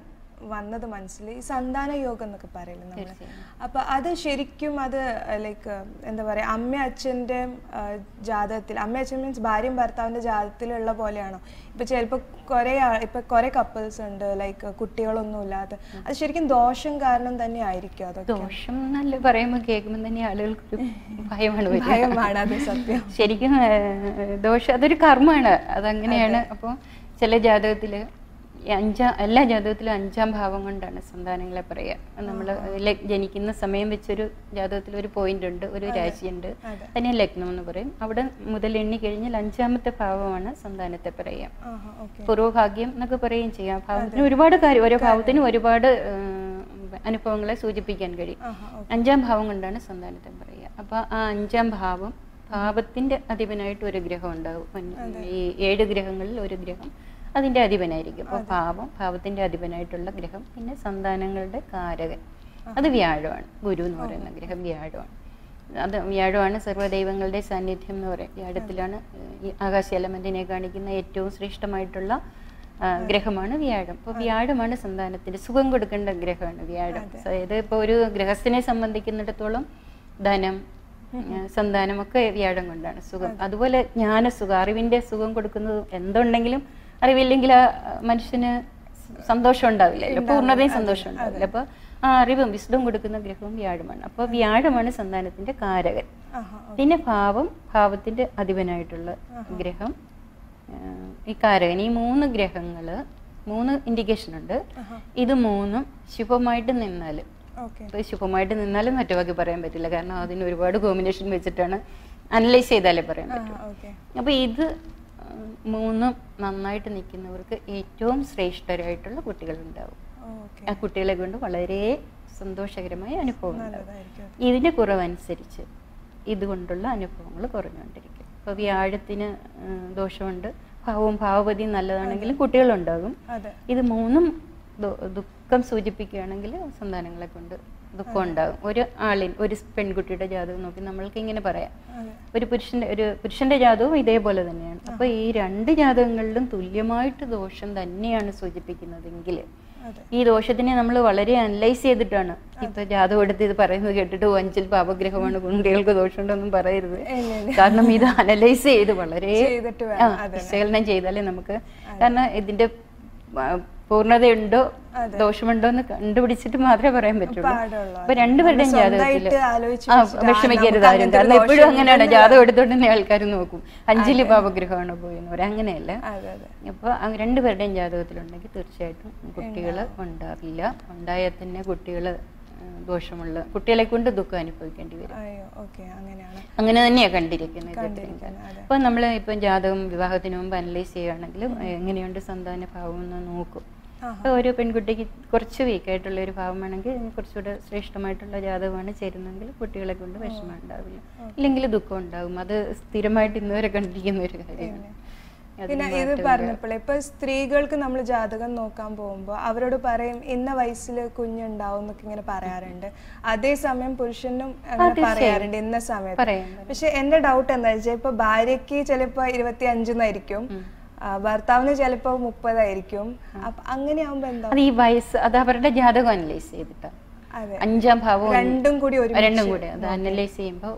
വന്നത് മനസ്സിൽ ഈ സന്താന യോഗം എന്നൊക്കെ പറയില്ലേ നമ്മൾ തീർച്ചയായും. അപ്പൊ അത് ശരിക്കും അത് ലൈക്ക് എന്താ പറയാ അമ്മ അച്ഛൻ്റെ ജാതകത്തിൽ അമ്മ അച്ഛൻ മീൻസ് ഭാര്യയും ഭർത്താവിന്റെ ജാതകത്തിലുള്ള പോലെയാണോ ഇപ്പൊ ചിലപ്പോൾ കുറെ ഇപ്പൊ കുറെ കപ്പിൾസ് ഉണ്ട് ലൈക്ക് കുട്ടികളൊന്നും ഇല്ലാത്ത അത് ശരിക്കും ദോഷം കാരണം തന്നെ ആയിരിക്കും അതൊക്കെ ദോഷം എന്നല്ല പറയുമ്പോൾ കേൾക്കുമ്പോൾ തന്നെ ആളുകൾക്ക് ഭയമാണ് വരിക ഭയമാണ് അത് സത്യം ശരിക്കും ഏഹ്, ദോഷം അതൊരു കർമ്മമാണ് അതങ്ങനെയാണ് അപ്പോൾ ചില ജാതകത്തിൽ അഞ്ചാം എല്ലാ ജാതകത്തിലും അഞ്ചാം ഭാവം കൊണ്ടാണ് സന്താനങ്ങളെ പറയുക നമ്മൾ ജനിക്കുന്ന സമയം വെച്ചൊരു ജാതകത്തിൽ ഒരു പോയിന്റ് ഉണ്ട് ഒരു രാശിയുണ്ട് അതെ. അതിനെ ലഗ്നം എന്ന് പറയും അവിടെ മുതൽ എണ്ണി കഴിഞ്ഞാൽ അഞ്ചാമത്തെ ഭാവമാണ് സന്താനത്തെ പറയുക ആഹാ ഓക്കെ പൂർവ്വഭാഗ്യം എന്നൊക്കെ പറയുകയും ചെയ്യാം ഭാവത്തിന് ഒരുപാട് കാര്യം ഓരോ ഭാവത്തിനും ഒരുപാട് ഏഹ്, അനുഭവങ്ങളെ സൂചിപ്പിക്കാൻ കഴിയും ആഹാ അഞ്ചാം ഭാവം കൊണ്ടാണ് സന്താനത്തെ പറയുക അപ്പോൾ ആ അഞ്ചാം ഭാവം ഭാവത്തിന്റെ അധിപനായിട്ട് ഒരു ഗ്രഹം ഉണ്ടാവും ഉം, ഈ ഏഴ് ഗ്രഹങ്ങളിൽ ഒരു ഗ്രഹം അതിന്റെ അധിപനായിരിക്കും അപ്പോൾ ഭാവം ഭാവത്തിന്റെ അധിപനായിട്ടുള്ള ഗ്രഹം പിന്നെ സന്താനങ്ങളുടെ കാരകൻ അത് വ്യാഴമാണ് ഗുരു എന്ന് പറയുന്ന ഗ്രഹം വ്യാഴമാണ് അത് വ്യാഴമാണ് സർവ്വദൈവങ്ങളുടെ സാന്നിധ്യം എന്ന് പറയും വ്യാഴത്തിലാണ് ഏഹ്, ഈ ആകാശ എലമെന്റിനെ കാണിക്കുന്ന ഏറ്റവും ശ്രേഷ്ഠമായിട്ടുള്ള ആ, ഗ്രഹമാണ് വ്യാഴം അപ്പോൾ വ്യാഴമാണ് സന്താനത്തിന് സുഖം കൊടുക്കേണ്ട ഗ്രഹമാണ് വ്യാഴം അതായത് ഇപ്പോൾ ഒരു ഗൃഹസ്ഥനെ സംബന്ധിക്കുന്നിടത്തോളം ധനം ആ, സന്താനം ഒക്കെ വ്യാഴം കൊണ്ടാണ് സുഖം അതുപോലെ ജ്ഞാനസുഖം അറിവിന്റെ സുഖം കൊടുക്കുന്നത് എന്തുണ്ടെങ്കിലും അറിവില്ലെങ്കിൽ ആ മനുഷ്യന് സന്തോഷം ഉണ്ടാവില്ലല്ലോ പൂർണ്ണതയും സന്തോഷം ഉണ്ടാവില്ല അപ്പോൾ ആ അറിവും വിശുദ്ധവും കൊടുക്കുന്ന ഗ്രഹവും വ്യാഴമാണ് അപ്പോൾ വ്യാഴമാണ് സന്താനത്തിന്റെ കാരകൻ ആഹാ പിന്നെ ഭാവം ഭാവത്തിന്റെ അധിപനായിട്ടുള്ള ഗ്രഹം ആ, ഈ കാരകൻ ഈ മൂന്ന് ഗ്രഹങ്ങൾ മൂന്ന് ഇൻഡിക്കേഷൻ ഉണ്ട് ഇത് മൂന്നും ശുഭമായിട്ട് നിന്നാൽ ഓക്കെ ഇപ്പോൾ ശുഭമായിട്ട് നിന്നാലും മറ്റു ബാക്കി പറയാൻ പറ്റില്ല കാരണം അതിന് ഒരുപാട് കോമ്പിനേഷൻ വെച്ചിട്ടാണ് അനലൈസ് ചെയ്താലേ പറയാൻ പറ്റൂ ഓക്കെ അപ്പോൾ ഇത് ആ, മൂന്നും നന്നായിട്ട് നിൽക്കുന്നവർക്ക് ഏറ്റവും ശ്രേഷ്ഠരായിട്ടുള്ള കുട്ടികളുണ്ടാവും ഓക്കെ ആ കുട്ടികളെ കൊണ്ട് വളരെ സന്തോഷകരമായ അനുഭവം ഉണ്ടാവും നല്ലതായിരിക്കും അത്. ഇതിന്റെ കുറവനുസരിച്ച് ഇതുകൊണ്ടുള്ള അനുഭവങ്ങൾ കുറഞ്ഞുകൊണ്ടിരിക്കും ഇപ്പോൾ വ്യാഴത്തിന് ആ, ദോഷമുണ്ട് ഭാവവും ഭാവപതിയും നല്ലതാണെങ്കിലും കുട്ടികളുണ്ടാകും അതെ ഇത് മൂന്നും ദു- ദുഃഖം സൂചിപ്പിക്കുകയാണെങ്കിൽ സന്താനങ്ങളെ കൊണ്ട് ദുഃഖം ഉണ്ടാകും ഒരു ആളിൻ ഒരു പെൺകുട്ടിയുടെ ജാതകം നോക്കി നമ്മൾക്ക് ഇങ്ങനെ പറയാം അതെ ഒരു പുരുഷന്റെ ഒരു പുരുഷന്റെ ജാതകവും ഇതേപോലെ തന്നെയാണ് അപ്പോൾ ഈ രണ്ട് ജാതകങ്ങളിലും തുല്യമായിട്ട് ദോഷം തന്നെയാണ് സൂചിപ്പിക്കുന്നതെങ്കിൽ അതെ ഈ ദോഷത്തിനെ നമ്മൾ വളരെ അനലൈസ് ചെയ്തിട്ടാണ് ഇപ്പൊ ജാതകം എടുത്ത് ഇത് പറയുന്നത് കേട്ടിട്ട് "ഓ, അഞ്ചിൽ പാപഗ്രഹമാണ് കുട്ടികൾക്ക് ദോഷമുണ്ടെന്നും പറയരുത് ഇല്ല, ഇല്ല. കാരണം ഇത് അനലൈസ് ചെയ്ത് വളരെ ചെയ്തിട്ട് ആ, വേണം അതെ വിശകലനം ചെയ്താലേ നമുക്ക് കാരണം ഇതിന്റെ ആ, പൂർണ്ണതയുണ്ടോ ദോഷമുണ്ടോ എന്ന് കണ്ടുപിടിച്ചിട്ട് മാത്രമേ പറയാൻ പറ്റുള്ളൂ പാടുള്ളൂ അപ്പൊ രണ്ടുപേരുടെയും നമ്മൾ ജാതകത്തില് സ്വന്തമായിട്ട് ആലോചിച്ച് ആ വെച്ചിട്ട്, ആ, വിഷമിക്കരുത് നമുക്ക് ആരും അങ്ങനത്തെ കാരണം എപ്പോഴും ദോഷം അങ്ങനെയാണ് ഉണ്ടെന്ന് ജാതകം എടുത്തോണ്ട് തന്നെ ആൾക്കാർ നോക്കും അഞ്ചില് പാപഗ്രഹമാണോ പോയെന്ന് പറയാം അങ്ങനെയല്ല അതെ അതെ അപ്പോൾ രണ്ടുപേരുടെയും ജാതകത്തിലുണ്ടെങ്കിൽ തീർച്ചയായിട്ടും കുട്ടികൾ ഉണ്ടാവില്ല ഉണ്ടായാൽ തന്നെ കുട്ടികൾ ദോഷമുള്ള കുട്ടികളെ കൊണ്ട് ദുഃഖം അനുഭവിക്കേണ്ടി വരും അയ്യോ ഓക്കെ അങ്ങനെയാണ് അങ്ങനെ തന്നെയാണ് കണ്ടിരിക്കുന്നത് ഇതൊക്കെ. കണ്ടിരിക്കുന്നത്, അതെ. അപ്പോൾ നമ്മൾ ഇപ്പം ജാതകം വിവാഹത്തിന് മുമ്പ് അനലൈസ് ചെയ്യുകയാണെങ്കിൽ എങ്ങനെയുണ്ട് സന്താന ഭാവം എന്ന് നോക്കും ആഹാ. അപ്പോൾ ഒരു പെൺകുട്ടിക്ക് കുറച്ച് വീക്കായിട്ടുള്ള ഒരു ഭാവമാണെങ്കിൽ കുറച്ചുകൂടെ ശ്രേഷ്ഠമായിട്ടുള്ള ജാതകമാണ് ചേരുന്നതെങ്കിൽ കുട്ടികളെ കൊണ്ട് വിഷമം ഉണ്ടാവില്ല ഇല്ലെങ്കിൽ ദുഃഖം ഉണ്ടാകും അത് സ്ഥിരമായിട്ട് ഇന്നുവരെ കണ്ടിരിക്കുന്ന ഒരു കാര്യമാണ് അതിന് പിന്നെ ഇത് മാറ്റമില്ല. പറഞ്ഞപ്പോഴേ ഇപ്പൊ സ്ത്രീകൾക്ക് നമ്മൾ ജാതകം നോക്കാൻ പോകുമ്പോൾ അവരോട് പറയും ഇന്ന വയസ്സിൽ കുഞ്ഞുണ്ടാവും എന്നൊക്കെ ഇങ്ങനെ പറയാറുണ്ട് അതേസമയം പുരുഷനും അങ്ങനെ തീർച്ചയായും. പറയാറുണ്ട് ഇന്ന സമയത്ത് പറയാം, പക്ഷെ എന്റെ ഡൗട്ട് എന്താ വെച്ചാൽ ഇപ്പൊ ഭാര്യക്ക് ചിലപ്പോ ഇരുപത്തി അഞ്ചെന്നായിരിക്കും ഭർത്താവിന് ചിലപ്പോ മുപ്പതായിരിക്കും അപ്പൊ അങ്ങനെയാവുമ്പോ എന്താ അത് ഈ വയസ്സ് അത് അവരുടെ ജാതകം അനലൈസ് ചെയ്തിട്ടാണ് അതെ അഞ്ചാം ഭാവം രണ്ടും കൂടി ഒരു രണ്ടും കൂടി അത് അനലൈസ് ചെയ്യുമ്പോൾ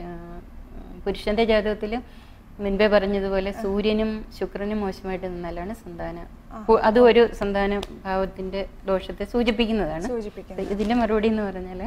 പുരുഷന്റെ ജാതകത്തിൽ മുൻപേ പറഞ്ഞതുപോലെ സൂര്യനും ശുക്രനും മോശമായിട്ട് നിന്നാലാണ് സന്താന പു- അത് ഒരു സന്താന ഭാവത്തിന്റെ ദോഷത്തെ സൂചിപ്പിക്കുന്നതാണ് സൂചിപ്പിക്കുന്നത് അപ്പൊ ഇതിന്റെ മറുപടി എന്ന് പറഞ്ഞാൽ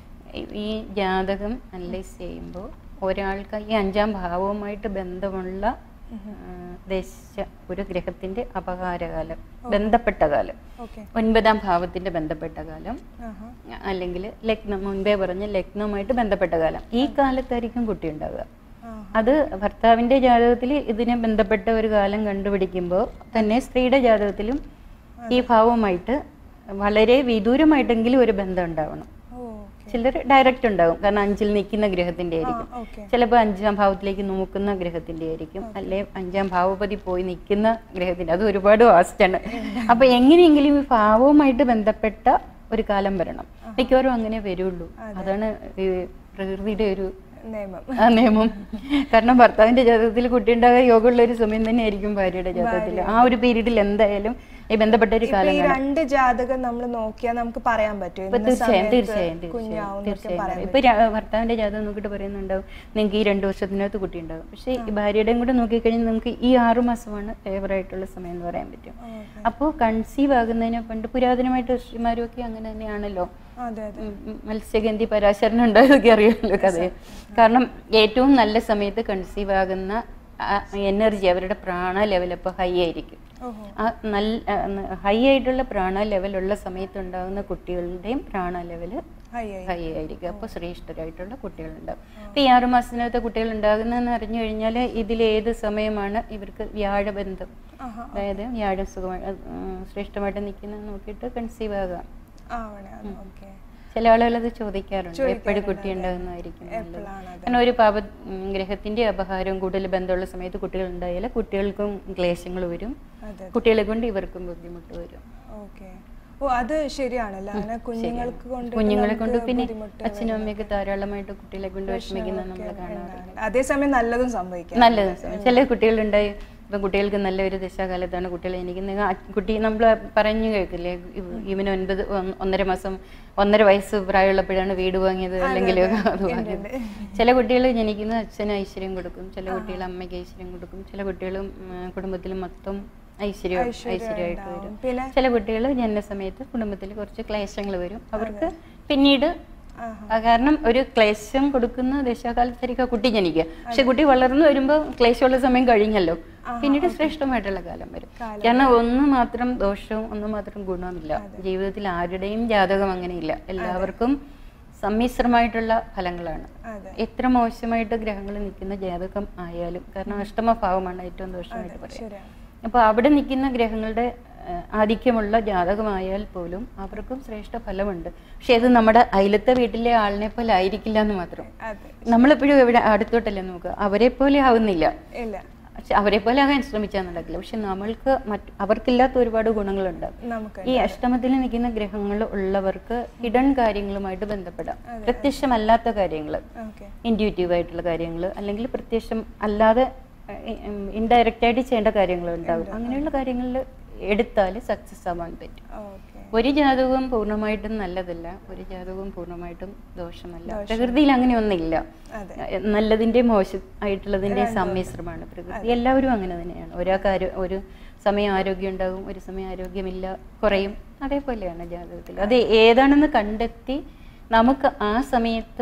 ഈ ജാതകം അനലൈസ് ചെയ്യുമ്പോൾ ഒരാൾക്ക് ഈ അഞ്ചാം ഭാവവുമായിട്ട് ബന്ധമുള്ള ആ, ദേശ ഒരു ഗ്രഹത്തിന്റെ അപകാരകാലം ബന്ധപ്പെട്ട കാലം ഓക്കെ ഒൻപതാം ഭാവത്തിന്റെ ബന്ധപ്പെട്ട കാലം ആഹാ അല്ലെങ്കിൽ ലഗ്നം മുൻപേ പറഞ്ഞ ലഗ്നവുമായിട്ട് ബന്ധപ്പെട്ട കാലം ഈ കാലത്തായിരിക്കും കുട്ടി ഉണ്ടാവുക ആ അത് ഭർത്താവിന്റെ ജാതകത്തിൽ ഇതിനെ ബന്ധപ്പെട്ട ഒരു കാലം കണ്ടുപിടിക്കുമ്പോൾ തന്നെ സ്ത്രീയുടെ ജാതകത്തിലും ഈ ഭാവവുമായിട്ട് വളരെ വിദൂരമായിട്ടെങ്കിലും ഒരു ബന്ധം ഉണ്ടാവണം ഓ ഓക്കെ ചിലർ ഡയറക്റ്റ് ഉണ്ടാവും കാരണം അഞ്ചിൽ നിൽക്കുന്ന ഗ്രഹത്തിന്റെ ആയിരിക്കും ഓക്കെ ചിലപ്പോൾ അഞ്ചാം ഭാവത്തിലേക്ക് നോക്കുന്ന ഗ്രഹത്തിന്റെ ആയിരിക്കും അല്ലെ അഞ്ചാം ഭാവപതി പോയി നിൽക്കുന്ന ഗ്രഹത്തിന്റെ അത് ഒരുപാട് വാസ്റ്റാണ് അപ്പൊ എങ്ങനെയെങ്കിലും ഈ ഭാവവുമായിട്ട് ബന്ധപ്പെട്ട ഒരു കാലം വരണം മിക്കവാറും അങ്ങനെ വരുള്ളൂ അതാണ് ഈ പ്രകൃതിയുടെ ഒരു നിയമം ആ നിയമം കാരണം ഭർത്താവിന്റെ ജാതകത്തിൽ കുട്ടി ഉണ്ടാകാൻ യോഗമുള്ള ഒരു സമയം തന്നെയായിരിക്കും ഭാര്യയുടെ ജാതകത്തിൽ ആ ഒരു പീരീഡിൽ എന്തായാലും ഈ ബന്ധപ്പെട്ട ഒരു ഇപ്പൊ ഈ കാലം രണ്ട് ജാതകം നമ്മൾ നോക്കിയാൽ നമുക്ക് പറയാൻ പറ്റും ഇപ്പൊ ഇന്ന തീർച്ചയായും സമയത്ത് തീർച്ചയായും തീർച്ചയായും കുഞ്ഞാവും എന്നൊക്കെ തീർച്ചയായും പറയാൻ ഇപ്പൊ ര- ഭർത്താവിന്റെ ജാതകം നോക്കിയിട്ട് പറയുന്നുണ്ടാവും നിങ്ങൾക്ക് ഈ രണ്ട് വർഷത്തിനകത്ത് കുട്ടി ഉണ്ടാവും പക്ഷേ ഈ ഭാര്യയുടെയും കൂടെ നോക്കിക്കഴിഞ്ഞാൽ നമുക്ക് ഈ ആറു മാസമാണ് ഫേവർ ആയിട്ടുള്ള സമയം എന്ന് പറയാൻ പറ്റും Okay. അപ്പോൾ കൺസീവ് ആകുന്നതിനെ പണ്ട് പുരാതനമായിട്ട് ഋഷിമാരും ഒക്കെ അങ്ങനെ തന്നെയാണല്ലോ അതെ അതെ ഉം, ഉം, മത്സ്യഗന്ധി പരാശരൻ ഉണ്ടായതൊക്കെ അറിയാമല്ലോ കഥയെ കാരണം ഏറ്റവും നല്ല സമയത്ത് കൺസീവ് ആകുന്ന എനർജി അവരുടെ പ്രാണ ലെവൽ അപ്പോൾ ഹൈ ആയിരിക്കും ഓഹോ ആ നല്ല ഹൈ ആയിട്ടുള്ള പ്രാണ ലെവലുള്ള സമയത്ത് ഉണ്ടാകുന്ന കുട്ടികളുടെയും പ്രാണ ലെവല് ഹൈ ഹൈ ഹൈ ആയിരിക്കും അപ്പോൾ ശ്രേഷ്ഠരായിട്ടുള്ള കുട്ടികളുണ്ടാവും അപ്പോൾ ഈ ആറു മാസത്തിനകത്ത് കുട്ടികൾ ഉണ്ടാകുന്നതെന്ന് അറിഞ്ഞു കഴിഞ്ഞാൽ ഇതിലേത് സമയമാണ് ഇവർക്ക് വ്യാഴബന്ധം ആഹാ അതായത് വ്യാഴം സുഖമായി ശ്രേഷ്ഠമായിട്ട് നിൽക്കുന്നത് നോക്കിയിട്ട് കൺസീവ് ആകാം ആവണേ ഓക്കെ ചില ആളുകൾ അത് ചോദിക്കാറുണ്ട് എപ്പോഴും കുട്ടി ഉണ്ടാകുന്നതായിരിക്കും നല്ലത് എപ്പോഴാണ് അത് കാരണം ഒരു പാപ ഉം, ഗ്രഹത്തിന്റെ അപഹാരവും കൂടുതൽ ബന്ധമുള്ള സമയത്ത് കുട്ടികൾ ഉണ്ടായാൽ കുട്ടികൾക്കും ക്ലേശങ്ങൾ വരും അതെ കുട്ടികളെ കൊണ്ട് ഇവർക്കും ബുദ്ധിമുട്ട് വരും ഓക്കെ ഓ അത് ശരിയാണല്ലോ അങ്ങനെ കുഞ്ഞുങ്ങൾക്ക് കൊണ്ട് കുഞ്ഞുങ്ങളെ കൊണ്ട് നമുക്ക് പിന്നെ ബുദ്ധിമുട്ട് അച്ഛനും അമ്മയൊക്കെ ധാരാളമായിട്ട് കുട്ടികളെ കൊണ്ട് വിഷമിക്കുന്നത് നമ്മൾ കാണാറുണ്ട് ഉണ്ടാവില്ല. അതേസമയം നല്ലതും സംഭവിക്കാം നല്ലത് ചില കുട്ടികളുണ്ടായി ഇപ്പം കുട്ടികൾക്ക് നല്ലൊരു ദശാകാലത്താണ് കുട്ടികൾ എനിക്ക് കുട്ടി നമ്മൾ പറഞ്ഞു കേൾക്കില്ലേ ഇവ- ഇവന് ഒൻപത് ഒന്ന് ഒന്നര മാസം ഒന്നര വയസ്സ് പ്രായമുള്ളപ്പോഴാണ് വീട് വാങ്ങിയത് അല്ലെങ്കിൽ അത് വാങ്ങിയത് ചില കുട്ടികൾ ജനിക്കുന്ന അച്ഛന് ഐശ്വര്യം കൊടുക്കും ചില കുട്ടികൾ അമ്മയ്ക്ക് ഐശ്വര്യം കൊടുക്കും ചില കുട്ടികളും കുടുംബത്തിൽ മൊത്തം ഐശ്വര്യം ഐശ്വര്യമായിട്ട് വരും പിന്നെ ചില കുട്ടികൾ ജനനസമയത്ത് കുടുംബത്തിൽ കുറച്ച് ക്ലേശങ്ങൾ വരും അവർക്ക് പിന്നീട് ആഹാ. ആ കാരണം ഒരു ക്ലേശം കൊടുക്കുന്ന ദശാകാലത്തായിരിക്കും ആ കുട്ടി ജനിക്കുക പക്ഷെ കുട്ടി വളർന്നു വരുമ്പോൾ ക്ലേശമുള്ള സമയം കഴിഞ്ഞല്ലോ പിന്നീട് ശ്രേഷ്ഠമായിട്ടുള്ള കാലം വരും കാരണം ഒന്ന് മാത്രം ദോഷവും ഒന്ന് മാത്രം ഗുണവുമില്ല ജീവിതത്തിൽ ആരുടെയും ജാതകം അങ്ങനെയില്ല എല്ലാവർക്കും സമ്മിശ്രമായിട്ടുള്ള ഫലങ്ങളാണ് അതെ എത്ര മോശമായിട്ട് ഗ്രഹങ്ങൾ നിൽക്കുന്ന ജാതകം ആയാലും കാരണം അഷ്ടമഭാവമാണ് ഏറ്റവും ദോഷമായിട്ട് പറയുന്നത് ശരിയാണ് അപ്പോൾ അവിടെ നിൽക്കുന്ന ഗ്രഹങ്ങളുടെ ആ, ആധിക്യമുള്ള ജാതകമായാൽ പോലും അവർക്കും ശ്രേഷ്ഠ ഫലമുണ്ട് പക്ഷെ അത് നമ്മുടെ അയലത്തെ വീട്ടിലെ ആളിനെ പോലെ ആയിരിക്കില്ല എന്ന് മാത്രം അതെ നമ്മളെപ്പോഴും എവിടെ അടുത്തോട്ടല്ലേ നോക്കുക അവരെ പോലെ ആവുന്നില്ല ഇല്ല പക്ഷെ അവരെ പോലെ ആകാൻ ശ്രമിച്ചാൽ നടക്കില്ല പക്ഷെ നമ്മൾക്ക് മറ്റ് അവർക്കില്ലാത്ത ഒരുപാട് ഗുണങ്ങളുണ്ട് നമുക്ക് ഈ അഷ്ടമത്തിൽ നിൽക്കുന്ന ഗ്രഹങ്ങൾ ഉള്ളവർക്ക് ഹിഡൻ കാര്യങ്ങളുമായിട്ട് ബന്ധപ്പെടാം പ്രത്യക്ഷമല്ലാത്ത കാര്യങ്ങൾ ഓക്കെ ഇൻഡ്യൂറ്റീവ് ആയിട്ടുള്ള കാര്യങ്ങൾ അല്ലെങ്കിൽ പ്രത്യക്ഷം അല്ലാതെ ഇൻഡയറക്റ്റ് ആയിട്ട് ചെയ്യേണ്ട കാര്യങ്ങൾ ഉണ്ടാകും അങ്ങനെയുള്ള കാര്യങ്ങളിൽ എടുത്താൽ സക്സസ് ആവാൻ പറ്റും ഓക്കെ ഒരു ജാതകവും പൂർണ്ണമായിട്ടും നല്ലതല്ല ഒരു ജാതകവും പൂർണ്ണമായിട്ടും ദോഷമല്ല പ്രകൃതിയിൽ അങ്ങനെ ഒന്നില്ല അതെ എ- നല്ലതിന്റെ മോശം ആയിട്ടുള്ളതിന്റെ സമ്മിശ്രമാണ് പ്രകൃതി എല്ലാവരും അങ്ങനെ തന്നെയാണ് ഒരാൾക്ക് ആരോ- ഒരു സമയം ആരോഗ്യം ഉണ്ടാകും ഒരു സമയം ആരോഗ്യമില്ല കുറയും അതേപോലെയാണ് ജാതകത്തിൽ അത് ഏതാണെന്ന് കണ്ടെത്തി നമുക്ക് ആ സമയത്ത്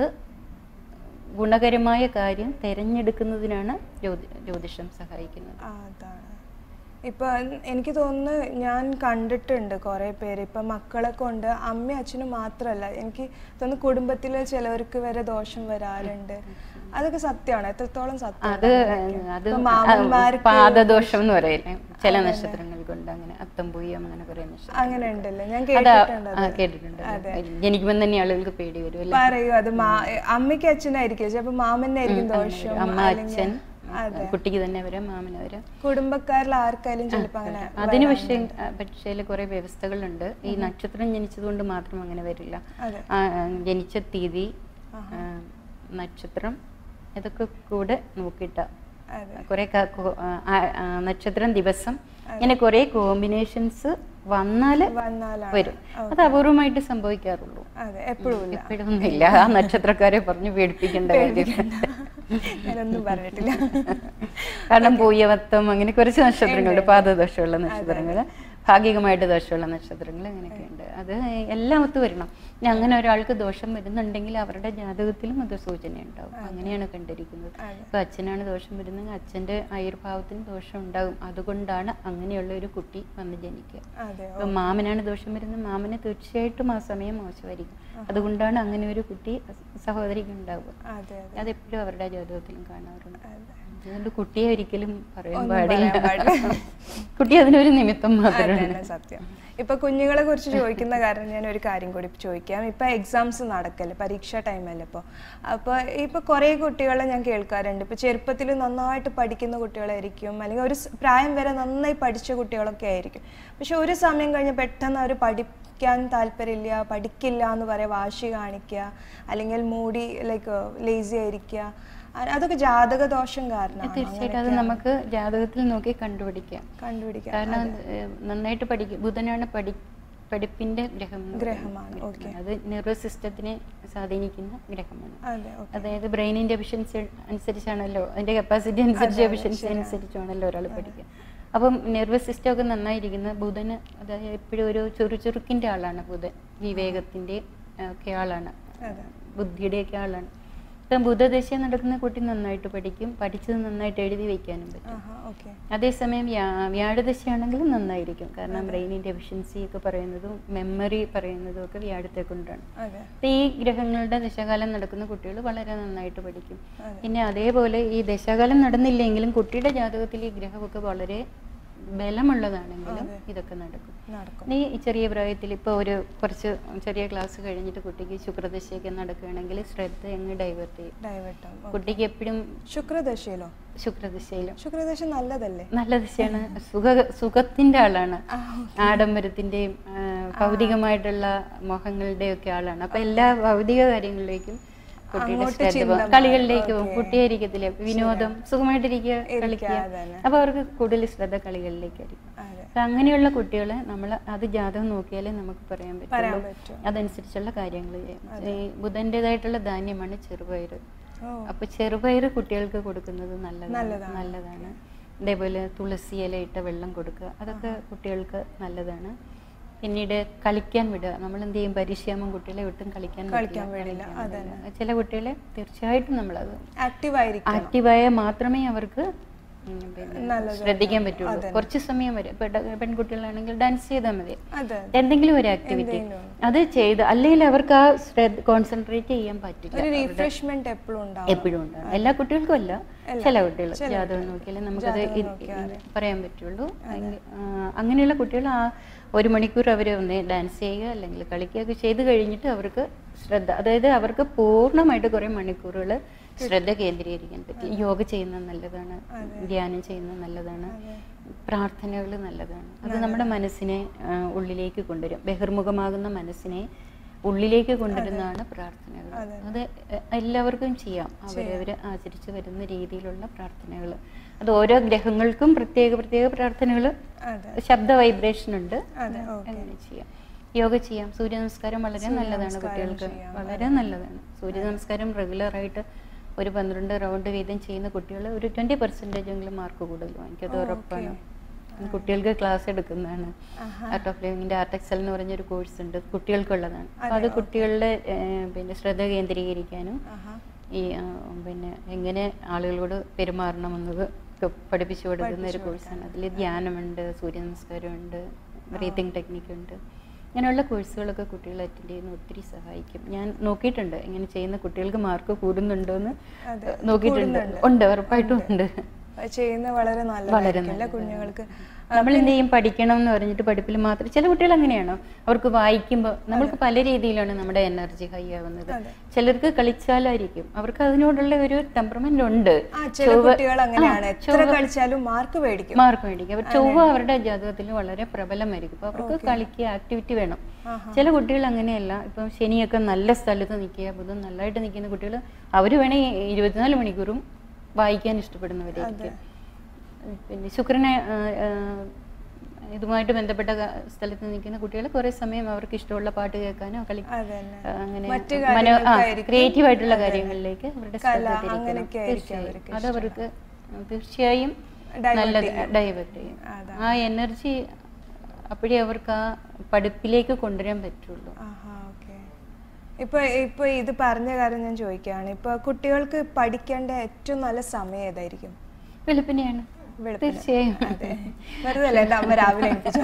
ഗുണകരമായ കാര്യം തിരഞ്ഞെടുക്കുന്നതിനാണ് ജ്യോതി ജ്യോതിഷം സഹായിക്കുന്നത് ആ, അതാണ് ഇപ്പൊ എനിക്ക് തോന്നുന്നു ഞാൻ കണ്ടിട്ടുണ്ട് കുറെ പേര് ഇപ്പൊ മക്കളെ കൊണ്ട് അമ്മയും അച്ഛനും മാത്രമല്ല എനിക്ക് തോന്നുന്നു കുടുംബത്തിലെ ചിലവർക്ക് വരെ ദോഷം വരാറുണ്ട് അതൊക്കെ സത്യമാണ് എത്രത്തോളം സത്യം അത് അത് ഇപ്പൊ മാമന്മാർക്ക് പാദദോഷം എന്ന് പറയില്ലേ ചില നക്ഷത്രങ്ങൾ കൊണ്ട് അങ്ങനെ അത്തംപൂയം അങ്ങനെ കുറെ നക്ഷത്രം അങ്ങനെ ഉണ്ടല്ലോ ഞാൻ അതാ കേട്ടിട്ടുണ്ട് ആ, കേട്ടിട്ടുണ്ട് ജനിക്കുമ്പോൾ തന്നെ ആളുകൾക്ക് പേടി വരും അല്ലേ പറയൂ അത് മാ അമ്മയ്ക്ക് അച്ഛനായിരിക്കും ചിലപ്പോ മാമനായിരിക്കും ദോഷം അമ്മ അല്ലെങ്കിൽ- അച്ഛൻ അതെ കുട്ടിക്ക് തന്നെ വരാം മാമന് വരാം കുടുംബക്കാരിൽ ആർക്കായാലും ചിലപ്പോ അങ്ങനെ അതിന് പക്ഷേ പക്ഷേ കുറെ വ്യവസ്ഥകളുണ്ട് ഈ നക്ഷത്രം ജനിച്ചതുകൊണ്ട് മാത്രം അങ്ങനെ വരില്ല അതെ ആ, ആ, ജനിച്ച തീയതി ആ, നക്ഷത്രം ഇതൊക്കെ കൂടെ നോക്കിയിട്ട അതെ കുറെ ക- കോ- ആ, ആ, നക്ഷത്രം ദിവസം ഇങ്ങനെ കുറെ കോമ്പിനേഷൻസ് വന്നാല് വന്നാലാണ് വരും അത് അപൂർവമായിട്ട് സംഭവിക്കാറുള്ളൂ അതെ എപ്പോഴും ഇല്ല എപ്പോഴൊന്നുമില്ല ആ നക്ഷത്രക്കാരെ പറഞ്ഞു പേടിപ്പിക്കേണ്ട കാര്യമില്ല ഞാനൊന്നും പറഞ്ഞിട്ടില്ല കാരണം പൂയവത്തം അങ്ങനെ കുറച്ച് നക്ഷത്രങ്ങളുണ്ട് പാദദോഷമുള്ള നക്ഷത്രങ്ങൾ ഭാഗികമായിട്ട് ദോഷമുള്ള നക്ഷത്രങ്ങൾ അങ്ങനെയൊക്കെ ഉണ്ട് അത് എല്ലാം ഒത്തു വരണം ഇനി അങ്ങനെ ഒരാൾക്ക് ദോഷം വരുന്നുണ്ടെങ്കിൽ അവരുടെ ജാതകത്തിലും അത് സൂചന ഉണ്ടാവും അങ്ങനെയാണ് കണ്ടിരിക്കുന്നത് അതെ. ഇപ്പൊ അച്ഛനാണ് ദോഷം വരുന്നതെങ്കിൽ അച്ഛന്റെ ആയുർഭാവത്തിന് ദോഷം ഉണ്ടാകും അതുകൊണ്ടാണ് അങ്ങനെയുള്ള ഒരു കുട്ടി വന്ന് ജനിക്കുക അതെ ഇപ്പൊ മാമനാണ് ദോഷം വരുന്നത് മാമന് തീർച്ചയായിട്ടും ആ സമയം മോശമായിരിക്കും അതുകൊണ്ടാണ് അങ്ങനെ ഒരു കുട്ടി സഹോദരിക്ക് ഉണ്ടാവുക അതെ അതെ അതെപ്പോഴും അവരുടെ ജാതകത്തിലും കാണാറുണ്ട് അതെ അതുകൊണ്ട് കുട്ടിയെ ഒരിക്കലും പറയാൻ ഒന്നും പാടില്ല പറയാൻ പാടില്ല. കുട്ടി അതിനൊരു നിമിത്തം മാത്രമാണ് അതന്നെ സത്യം ഇപ്പൊ കുഞ്ഞുങ്ങളെ കുറിച്ച് ചോദിക്കുന്ന കാരണം ഞാൻ ഒരു കാര്യം കൂടി ചോദിക്കാം ഇപ്പൊ എക്സാംസ് നടക്കല്ലേ പരീക്ഷാ ടൈമല്ലേ ഇപ്പോൾ അപ്പൊ ഇപ്പൊ കുറെ കുട്ടികളെ ഞാൻ കേൾക്കാറുണ്ട് ഇപ്പൊ ചെറുപ്പത്തിൽ നന്നായിട്ട് പഠിക്കുന്ന കുട്ടികളായിരിക്കും അല്ലെങ്കിൽ ഒരു സ് പ്രായം വരെ നന്നായി പഠിച്ച കുട്ടികളൊക്കെ ആയിരിക്കും പക്ഷെ ഒരു സമയം കഴിഞ്ഞ് പെട്ടെന്ന് അവർ പഠി പഠിക്കാൻ താല്പര്യമില്ല പഠിക്കില്ല എന്ന് പറയാ വാശി കാണിക്കുക അല്ലെങ്കിൽ മൂടി ലൈക്ക് ലേസി ആയിരിക്കുക അ- അതൊക്കെ ജാതക ദോഷം കാരണമാണ് തീർച്ചയായിട്ടും അത് നമുക്ക് ജാതകത്തിൽ നോക്കി കണ്ടുപിടിക്കാം കണ്ടുപിടിക്കുക കാരണം ഏഹ്, നന്നായിട്ട് പഠിക്കും ബുധനാണ് പഠി പഠിപ്പിന്റെ ഗ്രഹം എന്ന് ഗ്രഹമാണ്, പറയുന്നത്. ഓക്കേ. അത് നെർവസ് സിസ്റ്റത്തിനെ സ്വാധീനിക്കുന്ന ഗ്രഹമാണ് അതെ ഓക്കെ അതായത് ബ്രെയിനിന്റെ എഫിഷ്യൻസി അനുസരിച്ചാണല്ലോ അതിന്റെ കപ്പാസിറ്റി അനുസരിച്ച് എഫിഷ്യൻസി അനുസരിച്ചാണല്ലോ ഒരാൾ പഠിക്കുക അപ്പം നെർവസ് സിസ്റ്റം ഒക്കെ നന്നായിരിക്കുന്ന ബുധന് അതായത് എപ്പോഴും ഒരു ചുറുചുറുക്കിന്റെ ആളാണ് ബുധൻ വിവേകത്തിന്റെ ആ, ഒക്കെ ആളാണ് അതെ. ബുദ്ധിയുടെ ഒക്കെ ആളാണ് ഇപ്പം ബുധദശ നടക്കുന്ന കുട്ടി നന്നായിട്ട് പഠിക്കും പഠിച്ചത് നന്നായിട്ട് എഴുതി വെക്കാനും പറ്റും ആഹാ ഓക്കെ അതേസമയം വ്യാ- വ്യാഴദശയാണെങ്കിലും നന്നായിരിക്കും കാരണം ബ്രെയിനിന്റെ എഫിഷ്യൻസി ഒക്കെ പറയുന്നതും മെമ്മറി പറയുന്നതും ഒക്കെ വ്യാഴത്തെ കൊണ്ടാണ് അതെ അപ്പൊ ഈ ഗ്രഹങ്ങളുടെ ദശകാലം നടക്കുന്ന കുട്ടികൾ വളരെ നന്നായിട്ട് പഠിക്കും അതെ. പിന്നെ അതേപോലെ ഈ ദശകാലം നടന്നില്ലെങ്കിലും കുട്ടിയുടെ ജാതകത്തിൽ ഈ ഗ്രഹമൊക്കെ വളരെ ബലമുള്ളതാണെങ്കിലും അതെ. ഇതൊക്കെ നടക്കും നടക്കും ഈ ചെറിയ പ്രായത്തിൽ ഇപ്പോൾ ഒരു കുറച്ച് ചെറിയ ക്ലാസ് കഴിഞ്ഞിട്ട് കുട്ടിക്ക് ശുക്രദശയൊക്കെ നടക്കുകയാണെങ്കിൽ ശ്രദ്ധ എങ്ങ് ഡൈവേർട്ട് ചെയ്യും ഡൈവേർട്ടാവും കുട്ടിക്ക് എപ്പോഴും ശുക്രദശയിലോ ശുക്രദശയിലും ശുക്രദശ നല്ലതല്ലേ നല്ല ദിശയാണ് സുഖ സുഖത്തിന്റെ ആളാണ് ആ, ആഡംബരത്തിന്റെയും ആ, ഭൗതികമായിട്ടുള്ള മോഹങ്ങളുടെയും ഒക്കെ ആളാണ് അപ്പൊ എല്ലാ ഭൗതിക കാര്യങ്ങളിലേക്കും കുട്ടിയുടെ അങ്ങോട്ട് ശ്രദ്ധ ചിന്ത പോകും മാറും. കളികളിലേക്ക് പോകും ഓക്കേ. കുട്ടിയായിരിക്കത്തില്ലേ വിനോദം സുഖമായിട്ടിരിക്കുക ഇരിക്കുക, കളിക്കുക അതന്നെ. അപ്പൊ അവർക്ക് കൂടുതൽ ശ്രദ്ധ കളികളിലേക്കായിരിക്കും അതെ അപ്പൊ അങ്ങനെയുള്ള കുട്ടികളെ നമ്മൾ അത് ജാതകം നോക്കിയാലേ നമുക്ക് പറയാൻ പറയാൻ പറ്റുള്ളൂ പറ്റും അതനുസരിച്ചുള്ള കാര്യങ്ങൾ ചെയ്യാം ഈ ബുധൻ്റെതായിട്ടുള്ള ധാന്യമാണ് ചെറുപയർ ഓ അപ്പൊ ചെറുപയർ കുട്ടികൾക്ക് കൊടുക്കുന്നത് നല്ലതാണ് നല്ലതാണ്. നല്ലതാണ് അതേപോലെ തുളസി ഇല ഇട്ട വെള്ളം കൊടുക്കുക അതൊക്കെ കുട്ടികൾക്ക് നല്ലതാണ് പിന്നീട് കളിക്കാൻ വിടുക നമ്മൾ എന്ത് ചെയ്യും പരിശ്രമം കുട്ടികളെ ഒട്ടും കളിക്കാൻ കളിക്കാൻ വിടില്ല. വിടില്ല, കളിക്കാൻ അതന്നെ. വിടില്ല. ചില കുട്ടികളെ തീർച്ചയായിട്ടും നമ്മളത് ആക്റ്റീവ് ആയിരിക്കണം ആക്റ്റീവായാൽ മാത്രമേ അവർക്ക് ഉം, പിന്നെ നല്ലത് ശ്രദ്ധിക്കാൻ പറ്റുള്ളൂ അതന്നെ. കുറച്ച് സമയം വരെ ഇപ്പൊ ഡ- പെൺകുട്ടികളാണെങ്കിൽ ഡാൻസ് ചെയ്താൽ മതി അതെ എന്തെങ്കിലും ഒരു ആക്ടിവിറ്റി എന്തെങ്കിലും. അത് ചെയ്ത് അല്ലെങ്കിൽ അവർക്ക് ആ ശ്രദ്ധ കോൺസെൻട്രേറ്റ് ചെയ്യാൻ പറ്റില്ല ഒരു അവരുടെ- റിഫ്രഷ്മെന്റ് എപ്പോഴും ഉണ്ടാവും എപ്പോഴും ഉണ്ടാകും എല്ലാ കുട്ടികൾക്കും അല്ല അല്ല. ചില കുട്ടികൾ ചില ജാതകം കുട്ടികൾ. നോക്കിയാലേ നമുക്കത് ജാതകം ഇത് നോക്കിയാലേ. പറയാൻ പറ്റുള്ളൂ എങ്കിൽ, ആ, അങ്ങനെയുള്ള കുട്ടികൾ ആ ഒരു മണിക്കൂർ അവർ ഒന്ന് ഡാൻസ് ചെയ്യുക അല്ലെങ്കിൽ കളിക്കുകയൊക്കെ ചെയ്ത് കഴിഞ്ഞിട്ട് അവർക്ക് ശ്രദ്ധ അതായത് അവർക്ക് പൂർണ്ണമായിട്ട് കുറേ മണിക്കൂറുകൾ ശ്രദ്ധ കേന്ദ്രീകരിക്കാൻ പറ്റും യോഗ ചെയ്യുന്നത് നല്ലതാണ് ധ്യാനം ചെയ്യുന്നത് നല്ലതാണ് അതെ. പ്രാർത്ഥനകൾ നല്ലതാണ് അത് നമ്മുടെ മനസ്സിനെ ആ, ഉള്ളിലേക്ക് കൊണ്ടുവരും ബഹിർമുഖമാകുന്ന മനസ്സിനെ ഉള്ളിലേക്ക് കൊണ്ടുവരുന്നതാണ് പ്രാർത്ഥനകൾ അതെ. അത് എ- എല്ലാവർക്കും ചെയ്യാം അവരവർ ആചരിച്ചു വരുന്ന രീതിയിലുള്ള പ്രാർത്ഥനകൾ അത് ഓരോ ഗ്രഹങ്ങൾക്കും പ്രത്യേക പ്രത്യേക പ്രാർത്ഥനകൾ അതെ ശബ്ദ വൈബ്രേഷൻ ഉണ്ട് അതെ ഓക്കെ അങ്ങനെ ചെയ്യാം യോഗ ചെയ്യാം സൂര്യ നമസ്കാരം വളരെ നല്ലതാണ് നമസ്കാരം കുട്ടികൾക്ക് ചെയ്യാം. വളരെ നല്ലതാണ് സൂര്യ നമസ്കാരം റെഗുലർ ആയിട്ട് ഒരു പന്ത്രണ്ട് റൗണ്ട് വീതം ചെയ്യുന്ന കുട്ടികൾ ഒരു ട്വന്റി പെർസെൻറ്റേജ് എങ്കിലും മാർക്ക് കൂടുതൽ വാങ്ങിക്കും അത് ഓ, ഉറപ്പാണ് ഓക്കേ. കുട്ടികൾക്ക് ക്ലാസ് എടുക്കുന്നതാണ് ആഹാ. ആർട്ട് ഓഫ് ലിവിങ്ങിന്റെ ആർട്ട് എക്സൽ എന്ന് പറഞ്ഞൊരു കോഴ്സ് ഉണ്ട് കുട്ടികൾക്കുള്ളതാണ് അപ്പൊ അത് കുട്ടികളുടെ ഏഹ്, പിന്നെ ശ്രദ്ധ കേന്ദ്രീകരിക്കാനും ആഹാ ഈ ആ, പിന്നെ എങ്ങനെ ആളുകളോട് പെരുമാറണമെന്നത് ഒക്കെ പഠിപ്പിച്ചു കൊടുക്കുന്ന ഒരു കോഴ്സാണ് അതിൽ ധ്യാനമുണ്ട് സൂര്യ നമസ്കാരമുണ്ട് ബ്രീത്തിങ് ടെക്നിക്ക് ഉണ്ട് ഇങ്ങനെയുള്ള കോഴ്സുകളൊക്കെ കുട്ടികൾ അറ്റൻഡ് ചെയ്യുന്ന ഒത്തിരി സഹായിക്കും ഞാൻ നോക്കിയിട്ടുണ്ട് ഇങ്ങനെ ചെയ്യുന്ന കുട്ടികൾക്ക് മാർക്ക് കൂടുന്നുണ്ടോ എന്ന് അതെ, നോക്കിയിട്ടുണ്ട് കൂടുന്നുണ്ട്. ഉണ്ട് ഉറപ്പായിട്ടും ഉണ്ട് അത് ചെയ്യുന്നത് വളരെ വളരെ നല്ലതായിരിക്കും അല്ലേ നല്ലതാണ്. കുഞ്ഞുങ്ങൾക്ക് നമ്മൾ എന്ത് ചെയ്യും പഠിക്കണം എന്ന് പറഞ്ഞിട്ട് പഠിപ്പിൽ മാത്രം ചില കുട്ടികൾ അങ്ങനെയാണോ അവർക്ക് വായിക്കുമ്പോൾ നമ്മൾക്ക് പല രീതിയിലാണ് നമ്മുടെ എനർജി ഹൈ ആവുന്നത് അതെ. ചിലർക്ക് കളിച്ചാലായിരിക്കും അവർക്ക് അതിനോടുള്ള ഒരു ടെമ്പർമെന്റ് ഉണ്ട് ആ ചില ചൊവ്വ- കുട്ടികൾ അങ്ങനെയാണ് ആ, എത്ര ചൊവ്വ- കളിച്ചാലും മാർക്ക് മേടിക്കും മാർക്ക് മേടിക്കും അവർ ചൊവ്വ അവരുടെ ജാതകത്തിൽ വളരെ പ്രബലമായിരിക്കും അപ്പൊ അവർക്ക് കളിക്കുക ആക്ടിവിറ്റി വേണം ആഹാ. ചില കുട്ടികൾ അങ്ങനെയല്ല ഇപ്പം ശനിയൊക്കെ നല്ല സ്ഥലത്ത് നിൽക്കുക ബുധൻ നല്ലതായിട്ട് നിൽക്കുന്ന കുട്ടികൾ അവർ വേണേ ഇരുപത്തിനാല് മണിക്കൂറും വായിക്കാൻ ഇഷ്ടപ്പെടുന്നവരായിരിക്കും പിന്നെ ശുക്രനെ ആ, ആ, ഇതുമായിട്ട് ബന്ധപ്പെട്ട ക- സ്ഥലത്ത് നിൽക്കുന്ന കുട്ടികൾ കുറേ സമയം അവർക്ക് ഇഷ്ടമുള്ള പാട്ട് കേൾക്കാനോ കളി അതന്നെ. ആ, അങ്ങനെ മറ്റ് മനോ ആ കാര്യങ്ങൾക്കായിരിക്കും. ക്രിയേറ്റീവ് ആയിട്ടുള്ള അതന്നെ. കാര്യങ്ങളിലേക്ക് അവരുടെ കല, ശ്രദ്ധ തിരിക്കണം. അങ്ങനെയൊക്കെ ആയിരിക്കും തീർച്ചയായും. അവർക്ക് അത് അവർക്ക് തീർച്ചയായും Divert നല്ലത് ചെയ്യും. ഡൈവേർട്ട് ചെയ്യും അതാണ്. ആ എനർജി അപ്പോഴേ അവർക്ക് ആ പഠിപ്പിലേക്ക് കൊണ്ടുവരാൻ പറ്റുള്ളൂ ആഹാ ഓക്കെ ഇപ്പൊ ഇപ്പൊ ഇത് പറഞ്ഞ കാര്യം ഞാൻ ചോദിക്കുകയാണ് ഇപ്പൊ കുട്ടികൾക്ക് പഠിക്കേണ്ട ഏറ്റവും നല്ല സമയം ഏതായിരിക്കും വെളുപ്പിനെയാണ് വെളുപ്പിന്. തീർച്ചയായും അതെ വെറുതെ അല്ല എന്റെ അമ്മ രാവിലെ എണീപ്പിച്ചു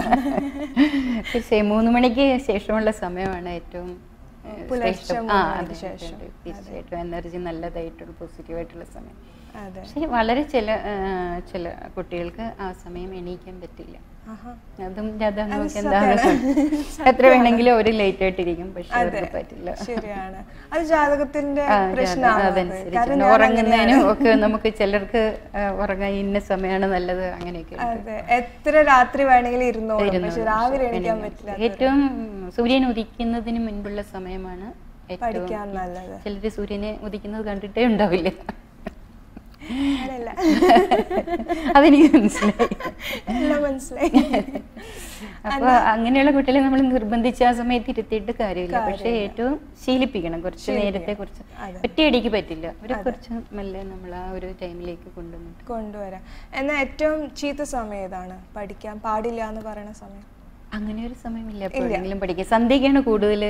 തീർച്ചയായും മൂന്ന് മണിക്ക് ശേഷമുള്ള സമയമാണ് ഏറ്റവും ഏഹ്, പുലർച്ചെ ശ്രേഷ്ഠം. മൂന്ന് ആ, മണിക്ക് അതെ, ശേഷം. അതെ, തീർച്ചയായിട്ടും എനർജി നല്ലതായിട്ടുള്ള പോസിറ്റീവായിട്ടുള്ള സമയം അതെ പക്ഷേ വളരെ ചില ഏഹ്, ചില കുട്ടികൾക്ക് ആ സമയം എണീക്കാൻ പറ്റില്ല ആഹാ. അതും ജാതകം അത് നോക്കി എന്താണ് സത്യമാണ്. എത്ര വേണമെങ്കിലും അവർ ലേറ്റ് ആയിട്ടിരിക്കും പക്ഷെ അതെ അവർക്ക് പറ്റില്ല ശരിയാണ് അത് ജാതകത്തിന്റെ ആ, ജാതകം പ്രശ്നമാണ് അതനുസരിച്ച് ഉറങ്ങുന്നതിനും ഒക്കെ നമുക്ക് ചിലർക്ക് ആ, ഉറങ്ങാൻ ഇന്ന സമയമാണ് നല്ലത് അങ്ങനെയൊക്കെ ഉണ്ട്. അതെ എത്ര രാത്രി വേണമെങ്കിലും ഇരുന്നോളും ഇരുന്നോളും. പക്ഷെ രാവിലെ എണീക്കാൻ പിന്നെ പറ്റില്ല ഏറ്റവും സൂര്യൻ ഉദിക്കുന്നതിന് മുൻപുള്ള സമയമാണ് ഏറ്റവും പഠിക്കാൻ നല്ലത് ചിലര് സൂര്യനെ ഉദിക്കുന്നത് കണ്ടിട്ടേ ഉണ്ടാവില്ല അങ്ങനെയല്ല അതെനിക്ക് മനസ്സിലായി എല്ലാം മനസ്സിലായി അപ്പൊ അങ്ങനെയുള്ള കുട്ടികളെ നമ്മൾ നിർബന്ധിച്ച് ആ സമയത്ത് ഇരുത്തിയിട്ട് കാര്യമില്ല പക്ഷെ ഏറ്റവും ശീലിപ്പിക്കണം കുറച്ച് നേരത്തെ കുറച്ച് അതെ. ഒറ്റയടിക്ക് പറ്റില്ല ഒരു കുറച്ച് മെല്ലെ നമ്മൾ ആ ഒരു ടൈമിലേക്ക് കൊണ്ടുവന്നിട്ട് കൊണ്ടുവരാം എന്നാൽ ഏറ്റവും ചീത്ത സമയം ഏതാണ് പഠിക്കാൻ പാടില്ല എന്ന് പറയുന്ന സമയം അങ്ങനെ ഒരു സമയമില്ല എപ്പോഴെങ്കിലും പഠിക്കുക സന്ധ്യക്കാണ് കൂടുതൽ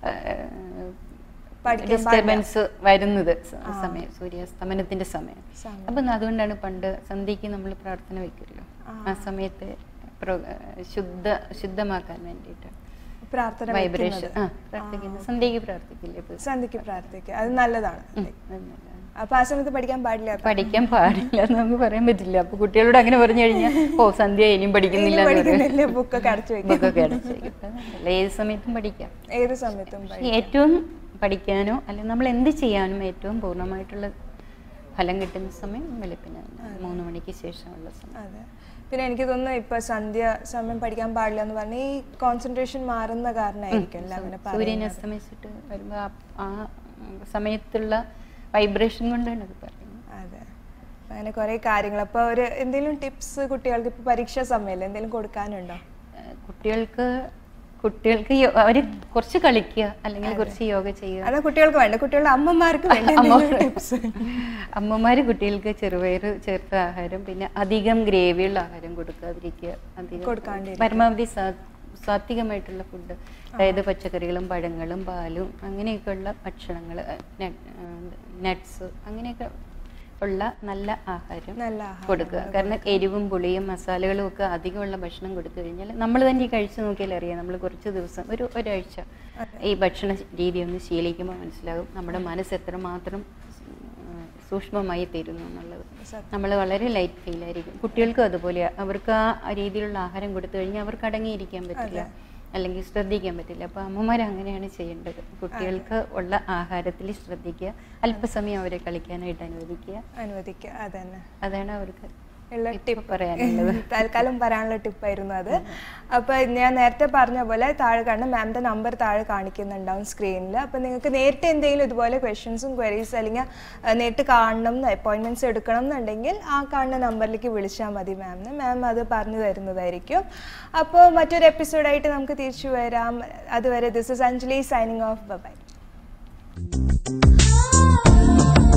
പഠിക്കാൻ ഡിസ്റ്റർബൻസ് വരുന്നത് സ- സമയം സൂര്യാസ്തമനത്തിന്റെ സമയം സമയം. അപ്പം അതുകൊണ്ടാണ് പണ്ട് സന്ധ്യക്ക് നമ്മൾ പ്രാർത്ഥന വെക്കുമല്ലോ ആ സമയത്ത് പ്രോ- ശുദ്ധ ശുദ്ധമാക്കാൻ വേണ്ടിയിട്ട് പ്രാർത്ഥന വൈബ്രേഷൻ വെക്കുന്നത്. ആ പ്രാർത്ഥിക്കുന്നത് സന്ധ്യക്ക് പ്രാർത്ഥിക്കില്ലേ ഇപ്പൊ? സന്ധ്യക്ക് പ്രാർത്ഥിക്കുക അത് നല്ലതാണ് ഉം, അത് നല്ലതാണ്. അപ്പൊ ആ സമയത്ത് പഠിക്കാൻ പാടില്ല പഠിക്കാൻ പാടില്ല എന്ന് നമുക്ക് പറയാൻ പറ്റില്ല അപ്പൊ കുട്ടികളോട് അങ്ങനെ പറഞ്ഞു കഴിഞ്ഞാൽ ഓ സന്ധ്യ ഇനിയും പഠിക്കുന്നില്ല എന്ന് പറയും പഠിക്കുന്നില്ല ബുക്കൊക്കെ അടച്ചു വെക്കും ബുക്കൊക്കെ അടച്ച് വെക്കും. അപ്പൊ അതല്ല, ഏത് സമയത്തും പഠിക്കാം ഏത് സമയത്തും പക്ഷേ ഏറ്റവും പഠിക്കാനോ അല്ലെങ്കിൽ നമ്മൾ എന്ത് ചെയ്യാനും ഏറ്റവും പൂർണ്ണമായിട്ടുള്ള ഫലം കിട്ടുന്ന സമയം വെളുപ്പിന് മൂന്ന് മണിക്ക് ശേഷമുള്ള സമയം അതെ പിന്നെ എനിക്ക് തോന്നുന്നു ഇപ്പൊ സന്ധ്യ സമയം പഠിക്കാൻ പാടില്ല എന്ന് പറഞ്ഞ ഈ കോൺസെൻട്രേഷൻ മാറുന്ന കാരണമായിരിക്കും അല്ലേ അങ്ങനെ സൂര്യൻ പറയുന്നത് അസ്തമിച്ചിട്ട് വരുമ്പോൾ ആ സമയത്തുള്ള വൈബ്രേഷൻ കൊണ്ടാണ് അത് പറയുന്നത് അതെ അങ്ങനെ കുറെ കാര്യങ്ങൾ അപ്പൊ ഒരു എന്തെങ്കിലും ടിപ്സ് കുട്ടികൾക്ക് ഇപ്പൊ പരീക്ഷാ സമയമല്ലേ എന്തെങ്കിലും കൊടുക്കാനുണ്ടോ ഏഹ് കുട്ടികൾക്ക് കുട്ടികൾക്ക് യോ- അവര് കുറച്ച് കളിക്കുക അല്ലെങ്കിൽ കുറച്ച് യോഗ ചെയ്യുക അതാ കുട്ടികൾക്ക് വേണ്ട കുട്ടികളുടെ അമ്മമാർക്ക് വേണ്ട ടിപ്സ് അമ്മമാര് കുട്ടികൾക്ക് ചെറുപയർ ചേർത്ത ആഹാരം പിന്നെ അധികം ഗ്രേവിയുള്ള ആഹാരം കൊടുക്കാതിരിക്കുക അധികം കൊടുക്കാണ്ടിരിക്കുക. പരമാവധി സാ- സാത്വികമായിട്ടുള്ള ഫുഡ് അതായത് പച്ചക്കറികളും പഴങ്ങളും പാലും അങ്ങനെയൊക്കെയുള്ള ഭക്ഷണങ്ങൾ നട്ട്സ് അങ്ങനെയൊക്കെ ഉള്ള നല്ല ആഹാരം നല്ല ആഹാരം കൊടുക്കുക കാരണം എരിവും പുളിയും മസാലകളും ഒക്കെ അധികമുള്ള ഭക്ഷണം കൊടുത്തു കഴിഞ്ഞാൽ നമ്മൾ തന്നെ ഈ കഴിച്ചു നോക്കിയാൽ അറിയാം നമ്മൾ കുറച്ച് ദിവസം ഒരു ഒരാഴ്ച ഈ ഭക്ഷണ രീതി ഒന്ന് ശീലിക്കുമ്പോൾ മനസ്സിലാകും നമ്മുടെ മനസ്സ് എത്രമാത്രം ഉം, സൂക്ഷ്മമായി തരുന്നു എന്നുള്ളത് സത്യം. നമ്മൾ വളരെ ലൈറ്റ് ഫീൽ ആയിരിക്കും കുട്ടികൾക്കും അതുപോലെ അവർക്ക് ആ രീതിയിലുള്ള ആഹാരം കൊടുത്തു കഴിഞ്ഞാൽ അവർക്ക് അടങ്ങിയിരിക്കാൻ പറ്റില്ല അല്ലെങ്കിൽ ശ്രദ്ധിക്കാൻ പറ്റില്ല അപ്പോൾ അമ്മമാർ അങ്ങനെയാണ് ചെയ്യേണ്ടത് കുട്ടികൾക്ക് ഉള്ള ആഹാരത്തിൽ ശ്രദ്ധിക്കുക അല്പസമയം അവരെ കളിക്കാനായിട്ട് അനുവദിക്കുക അനുവദിക്കുക അതന്നെ അതാണ് അവർക്ക് ഉള്ള ഇപ്പൊ പറയാനുള്ളത് തൽക്കാലം പറയാനുള്ള ടിപ്പായിരുന്നു അത് അപ്പൊ ഞാൻ നേരത്തെ പറഞ്ഞ പോലെ താഴെ കാണുന്ന മാമിന്റെ നമ്പർ താഴെ കാണിക്കുന്നുണ്ടാവും സ്ക്രീനിൽ അപ്പൊ നിങ്ങൾക്ക് നേരിട്ട് എന്തെങ്കിലും ഇതുപോലെ ക്വസ്റ്റ്യൻസും ക്വയറീസ് അല്ലെങ്കിൽ ആ, നേരിട്ട് കാണണം അപ്പോയിന്റ്മെന്റ്സ് എടുക്കണം എന്നുണ്ടെങ്കിൽ ആ കാണുന്ന നമ്പറിലേക്ക് വിളിച്ചാൽ മതി മാമിന് മാം അത് പറഞ്ഞു തരുന്നതായിരിക്കും അപ്പോൾ മറ്റൊരു എപ്പിസോഡായിട്ട് നമുക്ക് തിരിച്ചു വരാം അതുവരെ this is Anjali signing off bye Ah